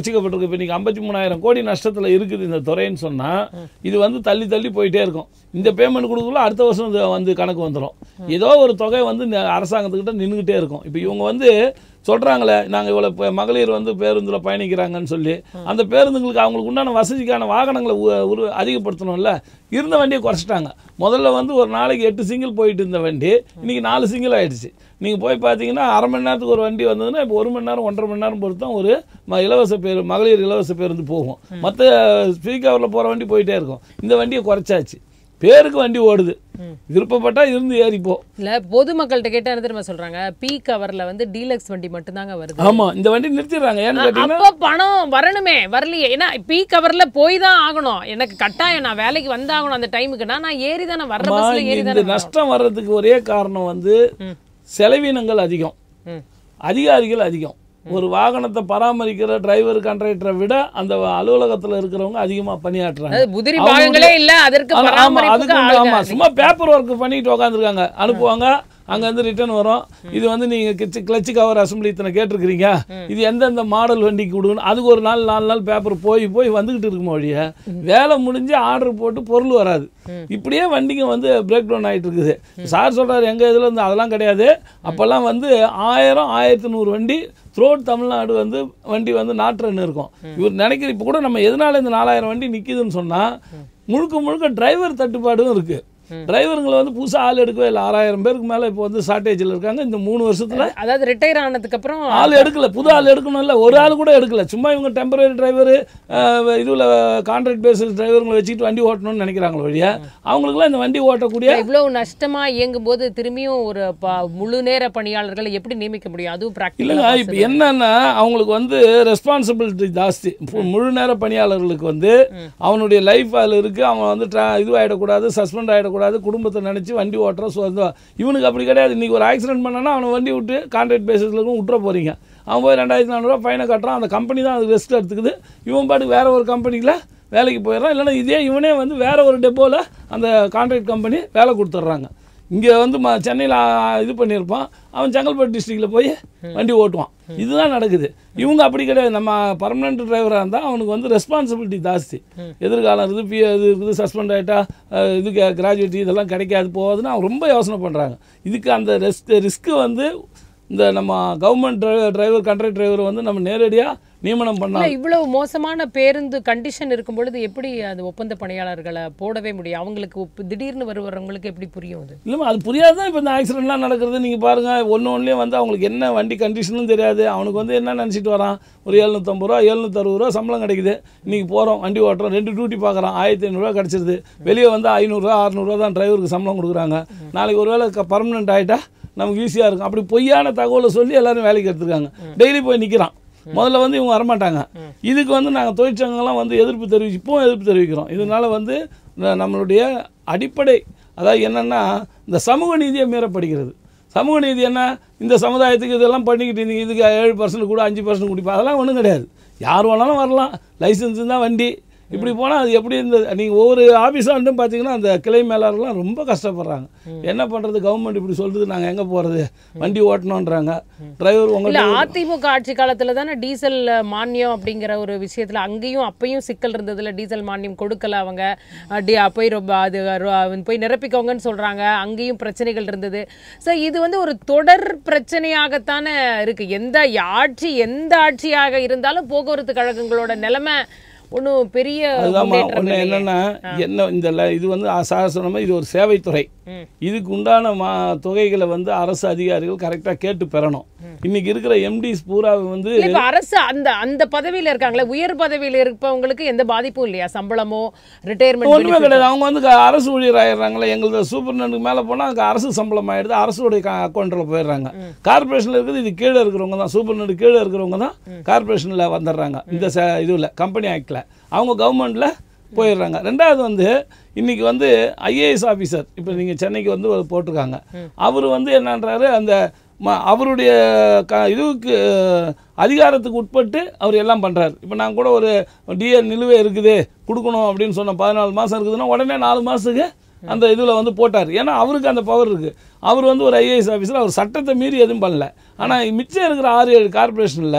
ரட்சிக்கப்பட்டிருக்கு இப்போ நீங்கள் ஐம்பத்தி மூணாயிரம் கோடி நஷ்டத்தில் இருக்குது இந்த துறைன்னு சொன்னால் இது வந்து தள்ளி தள்ளி போயிட்டே இருக்கும் இந்த பேமெண்ட் கொடுக்கல அடுத்த வருஷம் இது வந்து கணக்கு வந்துடும் ஏதோ ஒரு தொகை வந்து இந்த அரசாங்கத்துக்கிட்ட நின்றுக்கிட்டே இருக்கும் இப்போ இவங்க வந்து சொல்கிறாங்களே நாங்கள் இவ்வளோ இப்போ மகளிர் வந்து பேருந்தில் பயணிக்கிறாங்கன்னு சொல்லி அந்த பேருந்துங்களுக்கு அவங்களுக்கு உண்டான வசதிக்கான வாகனங்களை உ- உரு அதிகப்படுத்தணும்ல இருந்த வண்டியை குறைச்சிட்டாங்க முதல்ல வந்து ஒரு நாளைக்கு எட்டு சிங்கிள் போயிட்டு இருந்த வண்டி இன்னைக்கு நாலு சிங்கிள் ஆயிடுச்சு நீங்கள் போய் பார்த்தீங்கன்னா அரை மணி நேரத்துக்கு ஒரு வண்டி வந்ததுன்னா இப்போ ஒரு மணி நேரம் ஒன்றரை மணி நேரம் பொறுத்து தான் ஒரு ம- இலவச பேரு மகளிர் இலவச பேருந்து போகும் மற்ற ஸ்பீக்கரில் போகிற வண்டி போயிட்டே இருக்கும் இந்த வண்டியை குறைச்சாச்சு பேருக்கு வண்டி ஓடுது விருப்பப்பட்டா இருந்து ஏறிப்போ இல்ல பொதுமக்கள்கிட்ட கேட்டா என்ன தெரியுமா சொல்றாங்க பீக் ஹவர்ல வந்து டீலக்ஸ் வண்டி மட்டும்தாங்க வருது ஆமா இந்த வண்டி நிறுத்திடுறாங்க ஏன்னு கேட்டீங்கன்னா அப்ப பணம் வரணுமே வரலையே ஏன்னா பீக் ஹவர்ல போய் தான் ஆகணும் எனக்கு கட்டாயம் நான் வேலைக்கு வந்தாகணும் அந்த டைமுக்குனா நான் ஏறி தானே வர்ற அம்மா, பஸ்ல இங்க ஏறி இந்த தானே வரணும். நஷ்டம் வர்றதுக்கு ஒரே காரணம் வந்து செலவினங்கள் அதிகம் ம். அதிகாரிகள் அதிகம் ஒரு வாகனத்தை பராமரிக்கிற டிரைவர் கண்ட்ராக்டரை விட அந்த அலுவலகத்துல இருக்கிறவங்க அதிகமா பணியாற்றுறாங்க அதாவது புதிரி அவங்களுடைய- பாகங்களே இல்ல அதற்கு ஆனா, ஆமா பராமரிப்புக்கு அதுக்கு உண்டு, ஆளுங்க ஆமா அதிகம். சும்மா பேப்பர் ஒர்க் பண்ணிட்டு உட்காந்துருக்காங்க அனுப்புவாங்க அங்க இருந்து ரிட்டர்ன் வரும் இது வந்து நீங்க கிச்சு கிளச்சு கவர் அசம்பிளி இத்தனை கேட்டிருக்கிறீங்க இது எந்தெந்த மாடல் வண்டிக்கு கொடுக்கணும் அதுக்கு ஒரு நாள் நாலு நாள் பேப்பர் போய் போய் வந்துகிட்டு இருக்குமோ ஒழிய வேலை முடிஞ்சு ஆர்டர் போட்டு பொருள் வராது இப்படியே வண்டிங்க வந்து பிரேக் டவுன் ஆயிட்டு இருக்குது சார் சொல்றாரு எங்க இதுல இருந்து அதெல்லாம் கிடையாது அப்பெல்லாம் வந்து ஆயிரம் ஆயிரத்தி நூறு வண்டி த்ரோட் தமிழ்நாடு வந்து வண்டி வந்து நாட்டுறன்னு இருக்கும் இவர் நினைக்கிற இப்போ கூட நம்ம எதனால இந்த நாலாயிரம் வண்டி நிக்குதுன்னு சொன்னா முழுக்க முழுக்க டிரைவர் தட்டுப்பாடும் இருக்கு டிரைவருங்களை வந்து புதுசா ஆள் எடுக்கவே இல்லை ஆறாயிரம் பேருக்கு மேல இப்போ வந்து ஷார்ட்டேஜில் இருக்காங்க இந்த மூணு வருஷத்துல அதாவது ரிட்டையர் ஆனதுக்கு அப்புறம் ஆள் எடுக்கல புது ஆள் எடுக்கணும்ல ஒரு ஆள் கூட எடுக்கல சும்மா இவங்க டெம்பரரி டிரைவர் இதுல கான்ட்ராக்ட் பேசிஸ் டிரைவருங்களை வச்சுக்கிட்டு வண்டி ஓட்டணும்னு நினைக்கிறாங்களோ வழியா அவங்களுக்குலாம் இந்த வண்டி ஓட்டக்கூடிய இவ்வளவு நஷ்டமா இயங்கும் போது திரும்பியும் ஒரு ப- முழு நேர பணியாளர்களை எப்படி நியமிக்க முடியும் அதுவும் இல்லைங்க பிராக்டிகலா இப்போ என்னன்னா அவங்களுக்கு வந்து ரெஸ்பான்சிபிலிட்டி ஜாஸ்தி இப்போ முழு நேர பணியாளர்களுக்கு வந்து அவனுடைய லைஃப் அதில் இருக்கு அவன் வந்து tra- இதுவாயிடக்கூடாது சஸ்பெண்ட் ஆகிடக்கூடாது குடும்பத்தை நினச்சி வண்டி ஓட்டுற சொந்தம் இவனுக்கு அப்படி கிடையாது இன்னைக்கு ஒரு ஆக்சிடென்ட் பண்ணனா அவனை வண்டி விட்டு கான்ட்ராக்ட் பேசிஸில் விட்டுற போறீங்க அவன் போய் ரெண்டாயிரத்தி நானூறுரூவா ஃபைனை கட்டுறான் அந்த கம்பெனி தான் அது ரெஸ்ட் எடுத்துக்குது இவன் பாட்டுக்கு வேற ஒரு கம்பெனியில் வேலைக்கு போயிடுறான் இல்லைன்னா இதே இவனே வந்து வேற ஒரு டெப்போவில் அந்த கான்ட்ராக்ட் கம்பெனி வேலை கொடுத்துட்றாங்க இங்கே வந்து ம சென்னையில் இது பண்ணியிருப்பான் அவன் செங்கல்பட்டு டிஸ்ட்ரிக்டில் போய் வண்டி ஓட்டுவான் இதுதான் நடக்குது இவங்க அப்படி கிடையாது நம்ம பர்மனெண்ட் டிரைவராக இருந்தால் அவனுக்கு வந்து ரெஸ்பான்சிபிலிட்டி ஜாஸ்தி எதிர்காலம் இருக்குது பி இது இருக்குது சஸ்பெண்ட் ஆகிட்டா இதுக்கு கிராஜுவேட்டி இதெல்லாம் கிடைக்காது போகுதுன்னு அவன் ரொம்ப யோசனை பண்ணுறாங்க இதுக்கு அந்த ரெஸ்க் ரிஸ்க்கு வந்து இந்த நம்ம கவர்மெண்ட் டிரைவர் கண்ட்ராக்ட் டிரைவர் வந்து நம்ம நேரடியாக நியமனம் பண்ணலாம் இல்ல இவ்வளவு மோசமான பேருந்து கண்டிஷன் இருக்கும் பொழுது எப்படி அது ஒப்பந்த பணியாளர்களை போடவே முடியும் அவங்களுக்கு ஒப்பு- திடீர்னு வருவவங்களுக்கு எப்படி புரியும் அது இல்லைம்மா அது புரியாது தான் இப்போ இந்த ஆக்சிடென்ட்லாம் நடக்கிறது நீங்கள் பாருங்கள் ஒன்று ஒன்றுலேயும் வந்து அவங்களுக்கு என்ன வண்டி கண்டிஷனும் தெரியாது அவனுக்கு வந்து என்ன நினச்சிட்டு வரான் ஒரு எழுநூற்றம்பது ரூபா எழுநூற்றறுபது ரூபா சம்பளம் கிடைக்குது இன்றைக்கி போகிறோம் வண்டி ஓட்டுறோம் ரெண்டு டியூட்டி பார்க்குறான் ஆயிரத்தி ஐநூறுரூவா கிடச்சிருது வெளியே வந்து ஐநூறுரூவா அறநூறுவா தான் டிரைவருக்கு சம்பளம் கொடுக்குறாங்க நாளைக்கு ஒரு வேளை பர்மனெண்ட் ஆகிட்டா நமக்கு ஈஸியாக இருக்கும் அப்படி பொய்யான தகவலை சொல்லி எல்லாரும் வேலைக்கு எடுத்துருக்காங்க டெய்லி போய் நிற்கிறான் முதல்ல வந்து இவங்க வரமாட்டாங்க இதுக்கு வந்து நாங்கள் தொழிற்சங்கங்கள்லாம் வந்து எதிர்ப்பு தெரிவிச்சு இப்போவும் எதிர்ப்பு தெரிவிக்கிறோம் இதனால வந்து ந- நம்மளுடைய அடிப்படை அதாவது என்னன்னா இந்த சமூக நீதியை மீறப்படுகிறது சமூக நீதி என்ன இந்த சமுதாயத்துக்கு இதெல்லாம் பண்ணிக்கிட்டு இருந்தீங்க இதுக்கு ஏழு பர்சன்ட் கூட அஞ்சு பர்சன்ட் குடிப்பா அதெல்லாம் ஒன்றும் கிடையாது யார் வேணாலும் வரலாம் லைசன்ஸ் இருந்தால் வண்டி இப்படி போனால் அது எப்படி இந்த நீங்கள் ஒவ்வொரு ஆஃபீஸாண்டும் பார்த்தீங்கன்னா அந்த கிளை மேலாளர்லாம் ரொம்ப கஷ்டப்படுறாங்க என்ன பண்ணுறது கவர்மெண்ட் இப்படி சொல்கிறது நாங்கள் எங்கே போகிறது வண்டி ஓட்டணுன்றாங்க டிரைவர் இல்ல உங்கள்கிட்ட அதிமுக ஆட்சி காலத்துல தானே டீசல் மானியம் அப்படிங்கிற ஒரு விஷயத்துல அங்கேயும் அப்பயும் சிக்கல் இருந்ததுல டீசல் மானியம் கொடுக்கல அவங்க அஹ், டி- போய் ரொம்ப அது ரொ- போய் நிரப்பிக்கோங்கன்னு சொல்றாங்க அங்கேயும் பிரச்சனைகள் இருந்தது ஸோ இது வந்து ஒரு தொடர் பிரச்சனையாகத்தானே இருக்கு எந்த ஆட்சி எந்த ஆட்சியாக இருந்தாலும் போக்குவரத்து கழகங்களோட நிலைமை ஒன்றும் பெரிய அதுதான்மா முன்னேற்றம் ஒன்று இல்லையே. என்னன்னா என்ன இந்த ல- இது வந்து சார் சொன்ன மாதிரி இது ஒரு சேவைத்துறை ம். இதுக்கு உண்டான மா தொகைகளை வந்து அரசு அதிகாரிகள் கரெக்டாக கேட்டு பெறணும் இன்னைக்கு இருக்கிற எம்டிஸ் பூரா வந்து இல்ல இப்ப அரசு அந்த அந்த பதவியில இருக்காங்களே உயர் பதவியில இருப்பவங்களுக்கு எந்த பாதிப்பும் இல்லையா சம்பளமோ ரிட்டையர்மெண்ட் ஒன்றுமே கிடையாது அவங்க வந்து க- அரசு ஊழியர் ஆயிடுறாங்களே எங்களுக்கு சூப்பர்டென்ட்டுக்கு மேலே போனால் அங்கே அரசு சம்பளம் ஆயிடுது அரசுடைய அக்கௌண்ட்டில் போயிடுறாங்க கார்பரேஷனில் இருக்குது இது கீழே இருக்கிறவங்க தான் சூப்பர்டென்ட் கீழே இருக்கிறவங்க தான் கார்பரேஷனில் வந்துடுறாங்க இந்த ச இதுவில் கம்பெனி ஆக்டில் அவங்க கவர்மெண்ட்டில் போயிடுறாங்க ரெண்டாவது வந்து இன்னைக்கு வந்து ஐஏஎஸ் ஆஃபீஸர் இப்போ நீங்கள் சென்னைக்கு வந்து ஒரு போட்டிருக்காங்க அவர் வந்து என்னன்றாரு அந்த ம- அவருடைய க இதுக்கு அதிகாரத்துக்கு உட்பட்டு அவர் எல்லாம் பண்ணுறாரு இப்போ நான் கூட ஒரு டிஎல் நிலுவை இருக்குது கொடுக்கணும் அப்படின்னு சொன்ன பதினாலு மாதம் இருக்குதுன்னா உடனே நாலு மாதத்துக்கு அந்த இதில் வந்து போட்டார் ஏன்னா அவருக்கு அந்த பவர் இருக்குது அவர் வந்து ஒரு ஐஏஎஸ் ஆஃபீஸர் அவர் சட்டத்தை மீறி எதுவும் பண்ணல ஆனால் மிச்சம் இருக்கிற ஆறு ஏழு கார்பரேஷனில்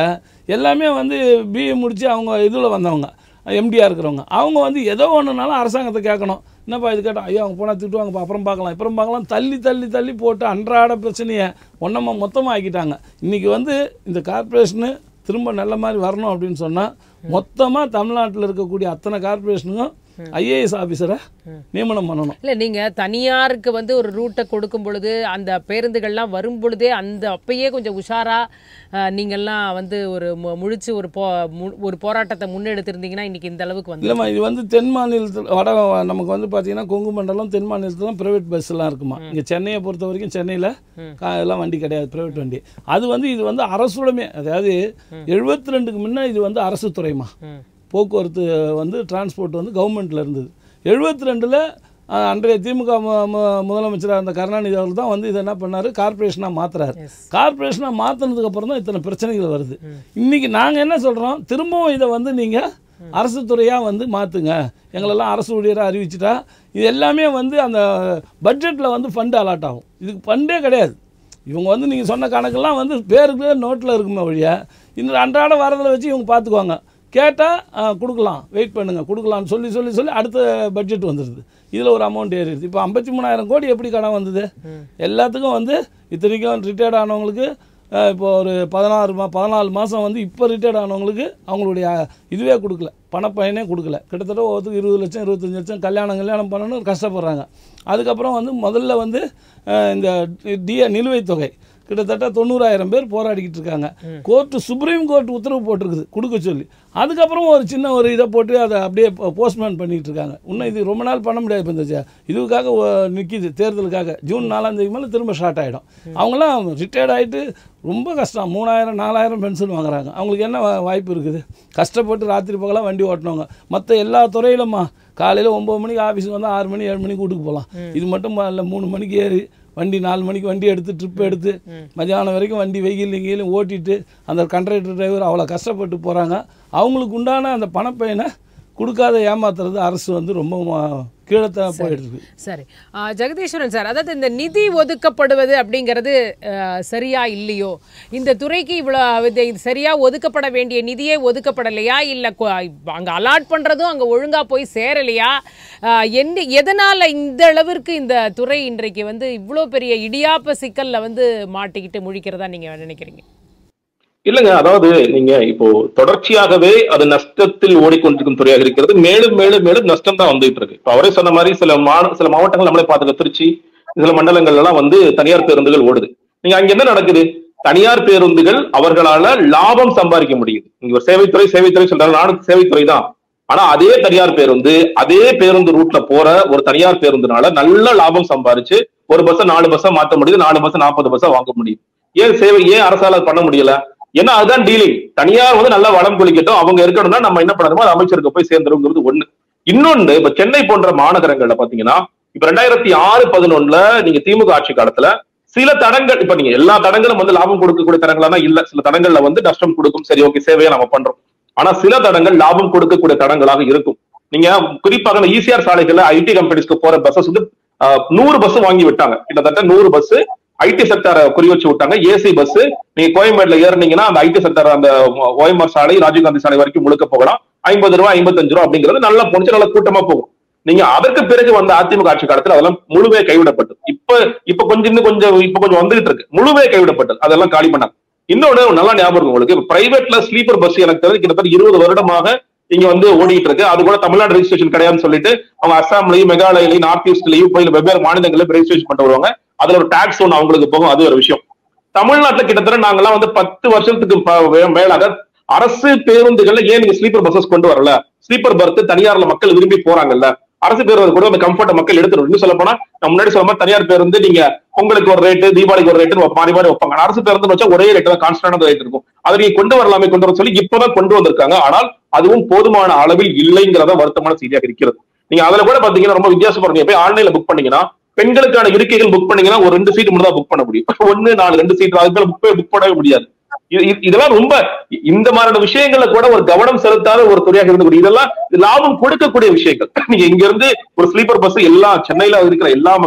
எல்லாமே வந்து பிஏ முடித்து அவங்க இதில் வந்தவங்க எம்டியாக இருக்கிறவங்க அவங்க வந்து ஏதோ ஒன்றுனாலும் அரசாங்கத்தை கேட்கணும் என்னப்பா இது கேட்டோம் ஐயோ அவங்க போனால் திட்டுவாங்கப்பா அப்புறம் பார்க்கலாம் அப்புறம் பார்க்கலாம் தள்ளி தள்ளி தள்ளி போட்டு அன்றாட பிரச்சனையை ஒன்றமா மொத்தமாக ஆக்கிட்டாங்க இன்றைக்கி வந்து இந்த கார்ப்பரேஷனு திரும்ப நல்ல மாதிரி வரணும் அப்படின்னு சொன்னால் மொத்தமாக தமிழ்நாட்டில் இருக்கக்கூடிய அத்தனை கார்ப்பரேஷனுக்கும் ஐஏஎஸ் ஆஃபீஸரை நியமனம் பண்ணணும் இல்ல நீங்க தனியாருக்கு வந்து ஒரு ரூட்டை கொடுக்கும் பொழுது அந்த பேருந்துகள்லாம் வரும் பொழுதே அந்த அப்பயே கொஞ்சம் உஷாரா அஹ், நீங்கெல்லாம் வந்து ஒரு மு- முழிச்சு ஒரு போ மு- ஒரு போராட்டத்தை முன்னெடுத்திருந்தீங்கன்னா இன்னைக்கு இந்த அளவுக்கு வந்து இல்லைம்மா இது வந்து தென் மாநிலத்தில் வட நமக்கு வந்து பார்த்தீங்கன்னா கொங்கு மண்டலம் தென் மாநிலத்தில் தான் ப்ரைவேட் பஸ்ஸெல்லாம் இருக்குமா இங்கே சென்னையை பொறுத்த வரைக்கும் சென்னையில் எல்லாம் வண்டி கிடையாது ப்ரைவேட் வண்டி அது வந்து இது வந்து அரசுடமே அதாவது எழுபத்தி ரெண்டுக்கு முன்னே இது வந்து அரசு துறைமா ம். போக்குவரத்து வந்து டிரான்ஸ்போர்ட் வந்து கவர்மெண்ட்டில் இருந்தது எழுபத்தி ரெண்டில் அன்றைய திமுக மு- மு- முதலமைச்சராக இருந்த கருணாநிதி அவர்கள் தான் வந்து இதை என்ன பண்ணார் கார்ப்பரேஷனாக மாத்துறாரு Yes. கார்ப்பரேஷனாக மாற்றினதுக்கு அப்புறம் தான் இத்தனை பிரச்சனைகள் வருது இன்னைக்கு நாங்கள் என்ன சொல்கிறோம் திரும்பவும் இதை வந்து நீங்கள் அரசு துறையாக வந்து மாற்றுங்க எங்களெல்லாம் அரசு ஊழியராக அறிவிச்சிட்டா இது எல்லாமே வந்து அந்த பட்ஜெட்டில் வந்து ஃபண்டு அலாட் ஆகும் இதுக்கு ஃபண்டே கிடையாது இவங்க வந்து நீங்கள் சொன்ன கணக்கெல்லாம் வந்து பேருக்கு நோட்டில் இருக்குமே வழியா இந்த அன்றாட வரதில் வச்சு இவங்க பார்த்துக்குவாங்க கேட்டால் கொடுக்கலாம் வெயிட் பண்ணுங்கள் கொடுக்கலாம்னு சொல்லி சொல்லி சொல்லி அடுத்த பட்ஜெட் வந்துடுது இதில் ஒரு அமௌண்ட் ஏறிடுது இப்போ ஐம்பத்தி மூணாயிரம் கோடி எப்படி கடன் வந்தது எல்லாத்துக்கும் வந்து இத்தனைக்கும் ரிட்டையர்ட் ஆனவங்களுக்கு அஹ், இப்போ ஒரு பதினாறு மா பதினாலு மாதம் வந்து இப்போ ரிட்டையர்ட் ஆனவங்களுக்கு அவங்களுடைய இதுவே கொடுக்கல பணப்பயனே கொடுக்கல கிட்டத்தட்ட ஒருத்தருக்கு இருபது லட்சம் இருபத்தஞ்சி லட்சம் கல்யாணம் கல்யாணம் பண்ணணும் கஷ்டப்படுறாங்க அதுக்கப்புறம் வந்து முதல்ல வந்து அஹ், இந்த டிஏ நிலுவைத் தொகை கிட்டத்தட்ட தொண்ணூறாயிரம் பேர் போராடிக்கிட்டு இருக்காங்க கோர்ட்டு சுப்ரீம் கோர்ட் உத்தரவு போட்டிருக்குது கொடுக்க சொல்லி அதுக்கப்புறம் ஒரு சின்ன ஒரு இதை போட்டு அதை அப்படியே போஸ்ட்மேன் பண்ணிட்டு இருக்காங்க இன்னும் இது ரொம்ப நாள் பண்ண முடியாது இப்போ இந்த ஜ- இதுக்காக நிற்கிது தேர்தலுக்காக ஜூன் நாலாம் தேதி மேலே திரும்ப ஸ்டார்ட் ஆகிடும் அவங்களாம் ரிட்டையர்ட் ஆகிட்டு ரொம்ப கஷ்டம் மூணாயிரம் நாலாயிரம் பென்ஷன் வாங்குறாங்க அவங்களுக்கு என்ன வா- வாய்ப்பு இருக்குது கஷ்டப்பட்டு ராத்திரி பகலாக வண்டி ஓட்டினவங்க மற்ற எல்லா துறையிலும்மா காலையில் ஒம்பது மணிக்கு ஆஃபீஸுக்கு வந்தால் ஆறு மணி ஏழு மணிக்கு வீட்டுக்கு போகலாம் இது மட்டும் இல்லை மூணு மணிக்கு ஏறி வண்டி நாலு மணிக்கு வண்டி எடுத்து ட்ரிப் எடுத்து மதியானம் வரைக்கும் வண்டி வெயில் இங்கேயும் ஓட்டிட்டு அந்த கண்ட்ராக்டர் டிரைவர் அவ்வளோ கஷ்டப்பட்டு போகிறாங்க அவங்களுக்கு உண்டான அந்த பணப்பயனை கொடுக்காத ஏமாத்துறது அரசு வந்து ரொம்ப ம- கீழத்தான் போயிடுது சரி ஆ, ஜெகதீஸ்வரன் சார் அதாவது இந்த நிதி ஒதுக்கப்படுவது அப்படிங்கிறது அஹ், சரியா இல்லையோ இந்த துறைக்கு இவ்வளோ இது இது சரியா ஒதுக்கப்பட வேண்டிய நிதியே ஒதுக்கப்படலையா இல்லை அங்கே அலாட் பண்ணுறதும் அங்கே ஒழுங்கா போய் சேரலையா அஹ், என்ன எதனால இந்த அளவிற்கு இந்த துறை இன்றைக்கு வந்து இவ்வளோ பெரிய இடியாப்ப சிக்கல்ல வந்து மாட்டிக்கிட்டு முழிக்கிறதா நீங்க நினைக்கிறீங்க இல்லங்க அதாவது நீங்க இப்போ தொடர்ச்சியாகவே அது நஷ்டத்தில் ஓடிக்கொண்டிருக்கும் துறையாக இருக்கிறது மேலும் மேலும் மேலும் நஷ்டம் தான் வந்துட்டு இருக்கு இப்போ அவரே சொன்ன மாதிரி சில மா சில மாவட்டங்கள் நம்மளே பார்த்துக்க திருச்சி சில மண்டலங்கள் எல்லாம் வந்து தனியார் பேருந்துகள் ஓடுது நீங்க அங்க என்ன நடக்குது தனியார் பேருந்துகள் அவர்களால லாபம் சம்பாதிக்க முடியுது நீங்க ஒரு சேவைத்துறை சேவைத்துறை சொல்றாங்க நானும் சேவைத்துறை தான் ஆனா அதே தனியார் பேருந்து அதே பேருந்து ரூட்ல போற ஒரு தனியார் பேருந்துனால நல்ல லாபம் சம்பாரிச்சு ஒரு பஸ் நாலு பஸ்ஸா மாத்த முடியுது நாலு பஸ் நாற்பது பஸ்ஸா வாங்க முடியும் ஏன் சேவை ஏன் அரசால அது பண்ண முடியல ஏன்னா அதுதான் டீலிங் தனியார் வந்து நல்லா வளம் குளிக்கட்டும் அவங்க இருக்கணும்னா நம்ம என்ன பண்ணணுமோ அது அமைச்சருக்கு போய் சேர்ந்துருங்கிறது ஒண்ணு இன்னொன்னு இப்ப சென்னை போன்ற மாநகரங்கள்ல பாத்தீங்கன்னா இப்ப ரெண்டாயிரத்தி ஆறு பதினொன்னுல நீங்க திமுக ஆட்சி காலத்துல சில தடங்கள் இப்ப நீங்க எல்லா தடங்களும் வந்து லாபம் கொடுக்கக்கூடிய தடங்களா தான் இல்ல சில தடங்கள்ல வந்து நஷ்டம் கொடுக்கும் சரி ஓகே சேவையை நம்ம பண்றோம் ஆனா சில தடங்கள் லாபம் கொடுக்கக்கூடிய தடங்களாக இருக்கும் நீங்க குறிப்பாக இந்த ஈசிஆர் சாலைகள்ல ஐடி கம்பெனிஸ்க்கு போற பஸ்ஸஸ் வந்து ஆஹ், நூறு பஸ் வாங்கி விட்டாங்க கிட்டத்தட்ட நூறு பஸ் ஐடி செக்டரை குறி வச்சு விட்டாங்க ஏசி பஸ் நீங்க கோயம்பேடுல ஏறுனீங்கன்னா அந்த ஐடி செக்டர் அந்த ஓஎம்ஆர் சாலை ராஜீவ்காந்தி சாலை வரைக்கும் முழுக்க போகலாம் ஐம்பது ரூபாய் ஐம்பத்தஞ்சு ரூபா அப்படிங்கிறது நல்லா போனுச்சு நல்லா கூட்டமா போகும் நீங்க அதற்கு பிறகு வந்த அதிமுக ஆட்சி காலத்துல அதெல்லாம் முழுவே கைவிடப்பட்டது இப்ப இப்ப கொஞ்சம் இன்னும் கொஞ்சம் இப்ப கொஞ்சம் வந்துகிட்டு இருக்கு முழுவே கைவிடப்பட்டது அதெல்லாம் காலி பண்ணாங்க இன்னொன்னு நல்லா ஞாபகம் இருக்கும் உங்களுக்கு பிரைவேட்ல ஸ்லீப்பர் பஸ் எனக்கு தெரிஞ்சு கிட்டத்தட்ட இருபது வருடமாக இங்க வந்து ஓடிட்டு இருக்கு அது கூட தமிழ்நாடு ரெஜிஸ்ட்ரேஷன் கிடையாதுன்னு சொல்லிட்டு அவங்க அஸ்ஸாம்லயும் மேகாலயிலையும் நார்த் ஈஸ்ட்லயும் போய் வெவ்வேறு மாநிலங்களில் ரெஜிஸ்ட்ரேஷன் பண்ணிட்டு வருவாங்க அதுல ஒரு டாக்ஸ் ஒன்று அவங்களுக்கு போகும் அது ஒரு விஷயம் தமிழ்நாட்டுல கிட்டத்தட்ட நாங்கெல்லாம் வந்து பத்து வருஷத்துக்கு ப- வே- மேலாக அரசு பேருந்துகள்ல ஏன் நீங்க ஸ்லீப்பர் பஸ்ஸஸ் கொண்டு வரல ஸ்லீப்பர் பர்த் தனியார்ல மக்கள் விரும்பி போறாங்கல்ல அரசு பேருந்து கூட அந்த கம்ஃபர்ட்டை மக்கள் எடுத்துரும் இன்னும் சொல்ல போனா நான் முன்னாடி சொன்ன மாதிரி தனியார் பேருந்து நீங்க பொங்கலுக்கு ஒரு ரேட்டு தீபாவளிக்கு ஒரு ரேட்டு மாறி மாறி வைப்பாங்க ஆனா அரசு பேருந்து வச்சா ஒரே ரேட் தான் கான்ஸ்டன்டான ரேட் இருக்கும் அதை நீங்க கொண்டு வரலாமே கொண்டு வர சொல்லி இப்பதான் கொண்டு வந்திருக்காங்க ஆனால் அதுவும் போதுமான அளவில் இல்லைங்கிறத வருத்தமான செய்தியாக இருக்கிறது நீங்க அதுல கூட பாத்தீங்கன்னா ரொம்ப வித்தியாசமா நீங்க போய் ஆன்லைன்ல புக் பண்ணீங்கன்னா பெண்களுக்கான இருக்கைகள் புக் பண்ணீங்கன்னா ஒரு ரெண்டு சீட் மட்டும் தான் புக் பண்ண முடியும் ஒன்னு நாலு ரெண்டு சீட் அதுக்கு மேல புக் புக் பண்ணவே முடியாது இது- இது- இதெல்லாம் ரொம்ப இ- இந்த மாதிரியான விஷயங்கள்ல கூட ஒரு கவனம் செலுத்தாத ஒரு துறையாக இருந்தக்கூடிய இதெல்லாம் லாபம் கொடுக்கக்கூடிய விஷயங்கள் நீங்க இங்க இருந்து ஒரு ஸ்லீப்பர் பஸ் எல்லா சென்னையில இருக்கிற எல்லா மக்களும்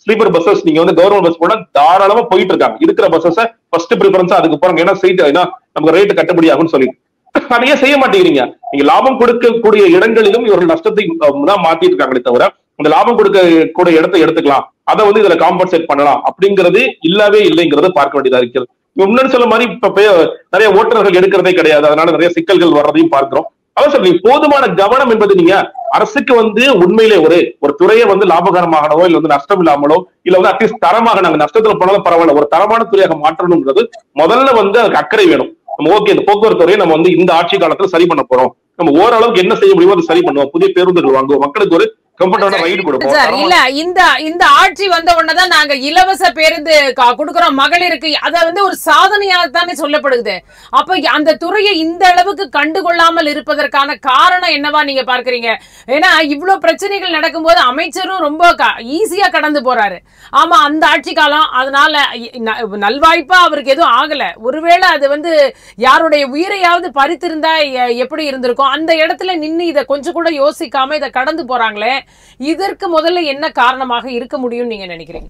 ஸ்லீப்பர் பஸ்ஸஸ் நீங்க வந்து கவர்மெண்ட் பஸ் போனா தாராளமா போயிட்டு இருக்காங்க இருக்கிற பஸ்ஸஸ் ஃபர்ஸ்ட் ப்ரிஃபரன்ஸ் அதுக்கு போறாங்க ஏன்னா சீட் ஏன்னா நமக்கு ரேட் கட்டுப்படி ஆகும்னு சொல்லி அதை ஏன் செய்ய மாட்டேங்கிறீங்க நீங்க லாபம் கொடுக்கக்கூடிய இடங்களிலும் இவர்கள் நஷ்டத்தை அஹ், தான் மாத்திட்டு இருக்காங்களே தவிர அந்த லாபம் கொடுக்க கூடிய இடத்தை எடுத்துக்கலாம் அதை வந்து இதுல காம்பன்சேட் பண்ணலாம் அப்படிங்கிறது இல்லவே இல்லைங்கிறத பார்க்க வேண்டியதா இருக்கிறது முன்னாடி சொல்ல மாதிரி இப்ப பே- நிறைய ஓட்டுநர்கள் எடுக்கிறதே கிடையாது அதனால நிறைய சிக்கல்கள் வர்றதையும் பார்க்கிறோம் அதான் சொல்றீங்க போதுமான கவனம் என்பது நீங்க அரசுக்கு வந்து உண்மையிலே ஒரு ஒரு துறையை வந்து லாபகரமாகவோ இல்ல வந்து நஷ்டம் இல்லாமலோ இல்ல வந்து அட்லீஸ்ட் தரமாக நாங்க நஷ்டத்துல போனாலும் பரவாயில்ல ஒரு தரமான துறையாக மாற்றணும்ன்றது முதல்ல வந்து அதுக்கு அக்கறை வேணும் நம்ம ஓகே இந்த போக்குவரத்து துறையை நம்ம வந்து இந்த ஆட்சி காலத்துல சரி பண்ண போறோம் நம்ம ஓரளவுக்கு என்ன செய்ய முடியுமோ அதை சரி பண்ணுவோம் புதிய பேருந்துகள் வாங்குவோம் மக்களுக்கு ஒரு கம்ஃபர்டான ரைடு கொடுப்போம் சார் தரமான- இல்ல இந்த இந்த ஆட்சி வந்த உடனேதான் நாங்க இலவச பேருந்து கா- கொடுக்கறோம் மகளிருக்கு அத வந்து ஒரு சாதனையாக தானே சொல்லப்படுது அப்ப அந்த துறையை இந்த அளவுக்கு கண்டுகொள்ளாமல் இருப்பதற்கான காரணம் என்னவா நீங்க பார்க்கறீங்க ஏன்னா இவ்ளோ பிரச்சனைகள் நடக்கும்போது அமைச்சரும் ரொம்ப ஈஸியா கடந்து போறாரு ஆமா அந்த ஆட்சி காலம் அதனால இ- ந- நல்வாய்ப்பா அவருக்கு எதுவும் ஆகல ஒருவேளை அது வந்து யாருடைய உயிரையாவது பறித்திருந்தா எ- எப்படி இருந்திருக்கும் அந்த இடத்துல நின்னு இத கொஞ்சம் கூட யோசிக்காம இத கடந்து போறாங்களே இதற்கு முதல்ல என்ன காரணமாக இருக்க முடியும்னு நீங்க நினைக்கிறீங்க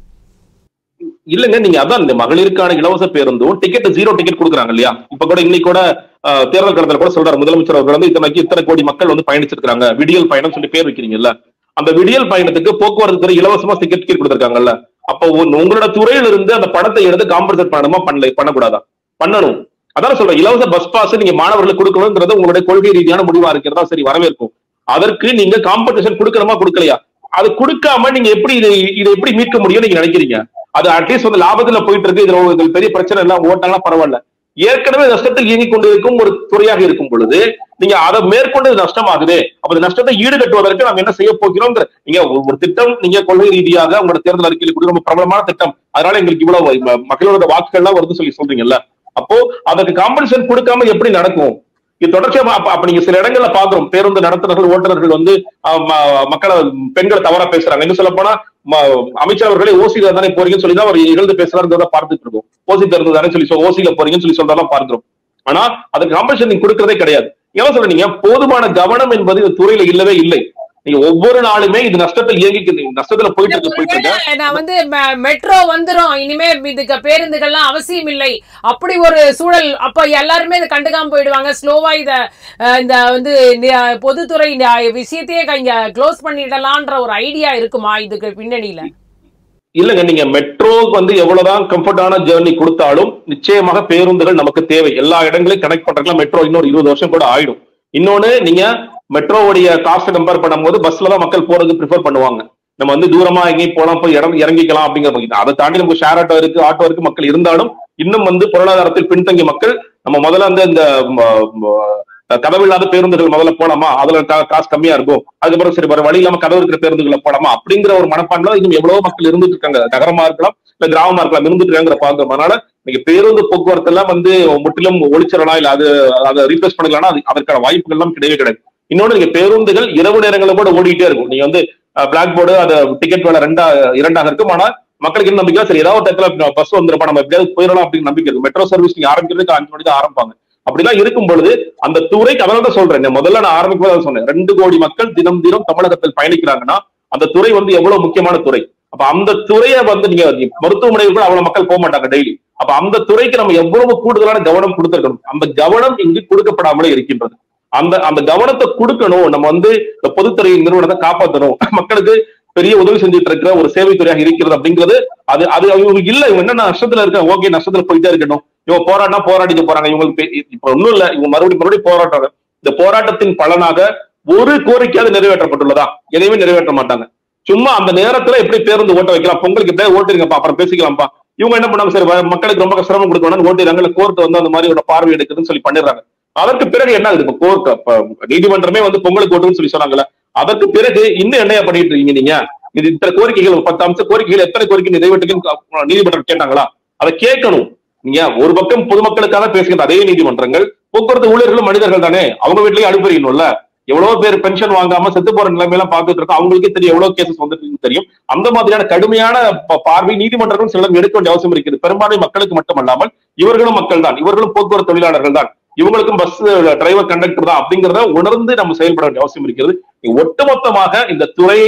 இல்லங்க நீங்க அதான் இந்த மகளிருக்கான இலவச பேருந்தும் டிக்கெட் ஜீரோ டிக்கெட் கொடுக்குறாங்க இல்லையா இப்ப கூட இன்னைக்கு கூட அஹ், தேர்தல் களத்துல கூட சொல்றாரு முதலமைச்சர் அவர்கள் வந்து இத்தனைக்கு இத்தனை கோடி மக்கள் வந்து பயணிச்சிருக்காங்க விடியல் பயணம் சொல்லி பேர் வைக்கிறீங்கல்ல அந்த விடியல் பயணத்துக்கு போக்குவரத்து துறை இலவசமா டிக்கெட் டிக்கெட் கொடுத்திருக்காங்கல்ல அப்போ உங்க- உங்களோட துறையில இருந்து அந்த பணத்தை எடுத்து காம்பன்சேட் பண்ணணுமா பண்ணல பண்ணக்கூடாதா பண்ணணும் அதான் சொல்றேன் இலவச பஸ் பாஸ் நீங்க மாணவர்களுக்கு கொடுக்கணுங்கிறது உங்களுடைய கொள்கை ரீதியான முடிவா இருக்கிறதா சரி வரவேற்கும் அதற்கு நீங்க காம்பன்சேஷன் கொடுக்கணுமா கொடுக்கலையா அது கொடுக்காம நீங்க எப்படி இதை இதை எப்படி மீட்க முடியும் நீங்க நினைக்கிறீங்க அது அட்லீஸ்ட் வந்து லாபத்துல போயிட்டு இருக்கு இதுல ஒரு- இதுல பெரிய பிரச்சனை எல்லாம் ஓட்டாலாம் பரவாயில்ல ஏற்கனவே நஷ்டத்தில் இயங்கிக் கொண்டிருக்கும் ஒரு துறையாக இருக்கும் பொழுது நீங்க அதை மேற்கொண்டு இது நஷ்டமாகுது அப்ப இந்த நஷ்டத்தை ஈடுகட்டுவதற்கு நம்ம என்ன செய்ய போகிறோம் நீங்க ஒரு- ஒரு திட்டம் நீங்க கொள்கை ரீதியாக உங்களோட தேர்தல் அறிக்கையில் கூட ரொம்ப பிரபலமான திட்டம் அதனால எங்களுக்கு இவ்வளவு ம- மக்களோட வாக்குகள் எல்லாம் வருது சொல்லி சொல்றீங்கல்ல அப்போ அதுக்கு காம்பன்சேஷன் கொடுக்காம எப்படி நடக்கும் இது தொடர்ச்சியா அப்ப அப்ப நீங்க சில இடங்கள்ல பாக்குறோம் பேருந்து நடத்துனர்கள் ஓட்டுநர்கள் வந்து ஆஹ், ம- மக்களை பெண்களை தவறா பேசுறாங்க இன்னும் சொல்ல போனா அமைச்சர் அவர்களே ஓசியில தானே போறீங்கன்னு சொல்லி தான் அவர் இகழ்ந்து பேசுறாருன்றத பார்த்துட்டு இருக்கோம் ஓசி திறந்து தானே சொல்லி சொ- ஓசியில போறீங்கன்னு சொல்லி சொல்றதெல்லாம் பார்க்கிறோம் ஆனா அதுக்கு காம்பன்சேஷன் நீங்க கொடுக்கறதே கிடையாது என்ன சொல்றீங்க போதுமான கவனம் என்பது இந்த துறையில இல்லவே இல்லை நீங்க ஒவ்வொரு நாளுமே இது நஷ்டத்தில் இயங்கி நஷ்டத்துல போயிட்டு இருக்கு போயிட்டு இருக்கு ஒருவேளை நான் வந்து ம- மெட்ரோ வந்துரும் இனிமே இதுக்கு பேருந்துகள்லாம் அவசியம் இல்லை அப்படி ஒரு சூழல் அப்ப எல்லாருமே இதை கண்டுக்காம போயிடுவாங்க ஸ்லோவா இத அஹ், இந்த வந்து நி- பொதுத்துறை இந்த விஷயத்தையே இங்க க்ளோஸ் பண்ணிடலான்ற ஒரு ஐடியா இருக்குமா இதுக்கு பின்னணியில இல்லங்க நீங்க மெட்ரோ வந்து எவ்வளவுதான் கம்ஃபர்டான ஜேர்னி கொடுத்தாலும் நிச்சயமாக பேருந்துகள் நமக்கு தேவை எல்லா இடங்களையும் கனெக்ட் பண்றதுலாம் மெட்ரோ இன்னொரு இருபது வருஷம் கூட ஆயிடும் இன்னொன்னு நீங்க மெட்ரோவுடைய காஸ்ட் கம்பேர் பண்ணும்போது பஸ்ல தான் மக்கள் போறதுக்கு ப்ரிஃபர் பண்ணுவாங்க நம்ம வந்து தூரமா எங்கேயும் போலாம் போய் இடம் இறங்கிக்கலாம் அப்படிங்கிற மாதிரி. அதை தாண்டி நமக்கு ஷேர் ஆட்டோ இருக்கு ஆட்டோ இருக்கு மக்கள் இருந்தாலும் இன்னும் வந்து பொருளாதாரத்தில் பின்தங்கிய மக்கள் நம்ம முதல்ல வந்து இந்த ம, ம, கதவில்லாத பேருந்துகள் முதல்ல போலாமா அதுல கா- காசு கம்மியா இருக்கும் அதுக்கப்புறம் சரி வர வழி இல்லாம கதவு இருக்கிற பேருந்துகளை போலாமா அப்படிங்கிற ஒரு மனப்பான்ல இன்னும் எவ்வளவோ மக்கள் இருந்துட்டு இருக்காங்க நகரமா இருக்கலாம் இல்ல கிராமமா இருக்கலாம் இருந்துட்டு இருக்காங்கிற பார்க்கிறோம் அதனால நீங்க பேருந்து போக்குவரத்து எல்லாம் வந்து முற்றிலும் ஒழிச்சிடலாம் இல்ல அது அதை ரீப்ளேஸ் பண்ணிக்கலாம்னா அது அதற்கான வாய்ப்புகள் எல்லாம் கிடையவே கிடையாது இன்னொன்னு நீங்க பேருந்துகள் இரவு நேரங்களில் கூட ஓடிட்டே இருக்கும் நீங்க வந்து பிளாக் போர்டு அது டிக்கெட் வேலை ரெண்டா இரண்டாக இருக்கும் ஆனா மக்களுக்கு என்ன நம்பிக்கை சரி ஏதாவது ஒரு இடத்துல பஸ் வந்துருப்பா நம்ம எப்படியாவது போயிடலாம் அப்படின்னு நம்பிக்கை இருக்கு மெட்ரோ சர்வீஸ் நீங்க ஆரம்பிக்கிறதுக்கு அஞ்சு மணிக்கு ஆரம்பிப்பாங்க அப்படிலாம் இருக்கும் பொழுது அந்த துறைக்கு அதனால தான் சொல்றேன் நான் முதல்ல நான் ஆரம்பிக்கும் போது சொன்னேன் ரெண்டு கோடி மக்கள் தினம் தினம் தமிழகத்தில் பயணிக்கிறாங்கன்னா அந்த துறை வந்து எவ்வளவு முக்கியமான துறை அப்ப அந்த துறையை வந்து நீங்க மருத்துவமனையில் கூட அவ்வளவு மக்கள் போக மாட்டாங்க டெய்லி அப்ப அந்த துறைக்கு நம்ம எவ்வளவு கூடுதலான கவனம் கொடுத்திருக்கணும் அந்த கவனம் இங்கு கொடுக்கப்படாமலே இருக்கின்றது அந்த அந்த கவனத்தை கொடுக்கணும் நம்ம வந்து இந்த பொதுத்துறை நிறுவனத்தை காப்பாற்றணும் மக்களுக்கு பெரிய உதவி செஞ்சுட்டு இருக்கிற ஒரு சேவை துறையாக இருக்கிறது அப்படிங்கிறது அது அது இவங்களுக்கு இல்ல இவங்க என்ன நஷ்டத்துல இருக்க ஓகே நஷ்டத்துல போயிட்டே இருக்கட்டும் இவங்க போராடினா போராடிட்டு போறாங்க இவங்களுக்கு பெ- இப்ப ஒண்ணும் இல்ல இவங்க மறுபடியும் மறுபடியும் போராடுறாங்க இந்த போராட்டத்தின் பலனாக ஒரு கோரிக்கையாவது நிறைவேற்றப்பட்டுள்ளதா எதையுமே நிறைவேற்ற மாட்டாங்க சும்மா அந்த நேரத்துல எப்படி பேருந்து ஓட்ட வைக்கலாம் பொங்கலுக்கு எப்படியாவது ஓட்டிருங்கப்பா அப்புறம் பேசிக்கலாம்ப்பா இவங்க என்ன பண்ணாங்க சரி வ- மக்களுக்கு ரொம்ப சிரமம் கொடுக்க வேணாம்னு ஓட்டிடுறாங்க இல்ல கோர்ட் வந்து அந்த மாதிரி ஒரு பார்வை எடுக்குதுன்னு சொல்லி பண்ணிடுறாங்க அதற்கு பிறகு என்ன ஆகுது இப்ப கோர்ட் நீதிமன்றமே வந்து பொங்கலுக்கு ஓட்டுன்னு சொல்லி சொன்னாங்கல்ல அதற்கு பிறகு இன்னும் என்னையா பண்ணிட்டு இருக்கீங்க நீங்க இது இத்தனை கோரிக்கைகள் ஒரு பத்து அம்ச கோரிக்கைகள் எத்தனை கோரிக்கை நிறைவேற்றுக்குன்னு நீதிமன்றம் கேட்டாங்களா அதை கேட்கணும் நீங்க ஒரு பக்கம் பொதுமக்களுக்காக பேசுகின்ற அதே நீதிமன்றங்கள் போக்குவரத்து ஊழியர்களும் மனிதர்கள் தானே அவங்க வீட்லயும் அனுப்புறீங்கல்ல எவ்வளவு பேர் பென்ஷன் வாங்காம செத்து போற நிலைமையெல்லாம் பார்த்துட்டு இருக்கோம் அவங்களுக்கே தெரியும் எவ்வளவு கேசஸ் வந்துட்டு தெரியும் அந்த மாதிரியான கடுமையான ப- பார்வை நீதிமன்றங்களும் சிலர் எடுக்க வேண்டிய அவசியம் இருக்குது பெரும்பான்மை மக்களுக்கு மட்டுமல்லாமல் இவர்களும் மக்கள் தான் இவர்களும் போக்குவரத்து தொழிலாளர்கள் தான் இவங்களுக்கும் பஸ் டிரைவர் கண்டக்டர் தான் அப்படிங்கிறத உணர்ந்து நம்ம செயல்பட வேண்டிய அவசியம் இருக்கிறது ஒட்டுமொத்தமாக இந்த துறையை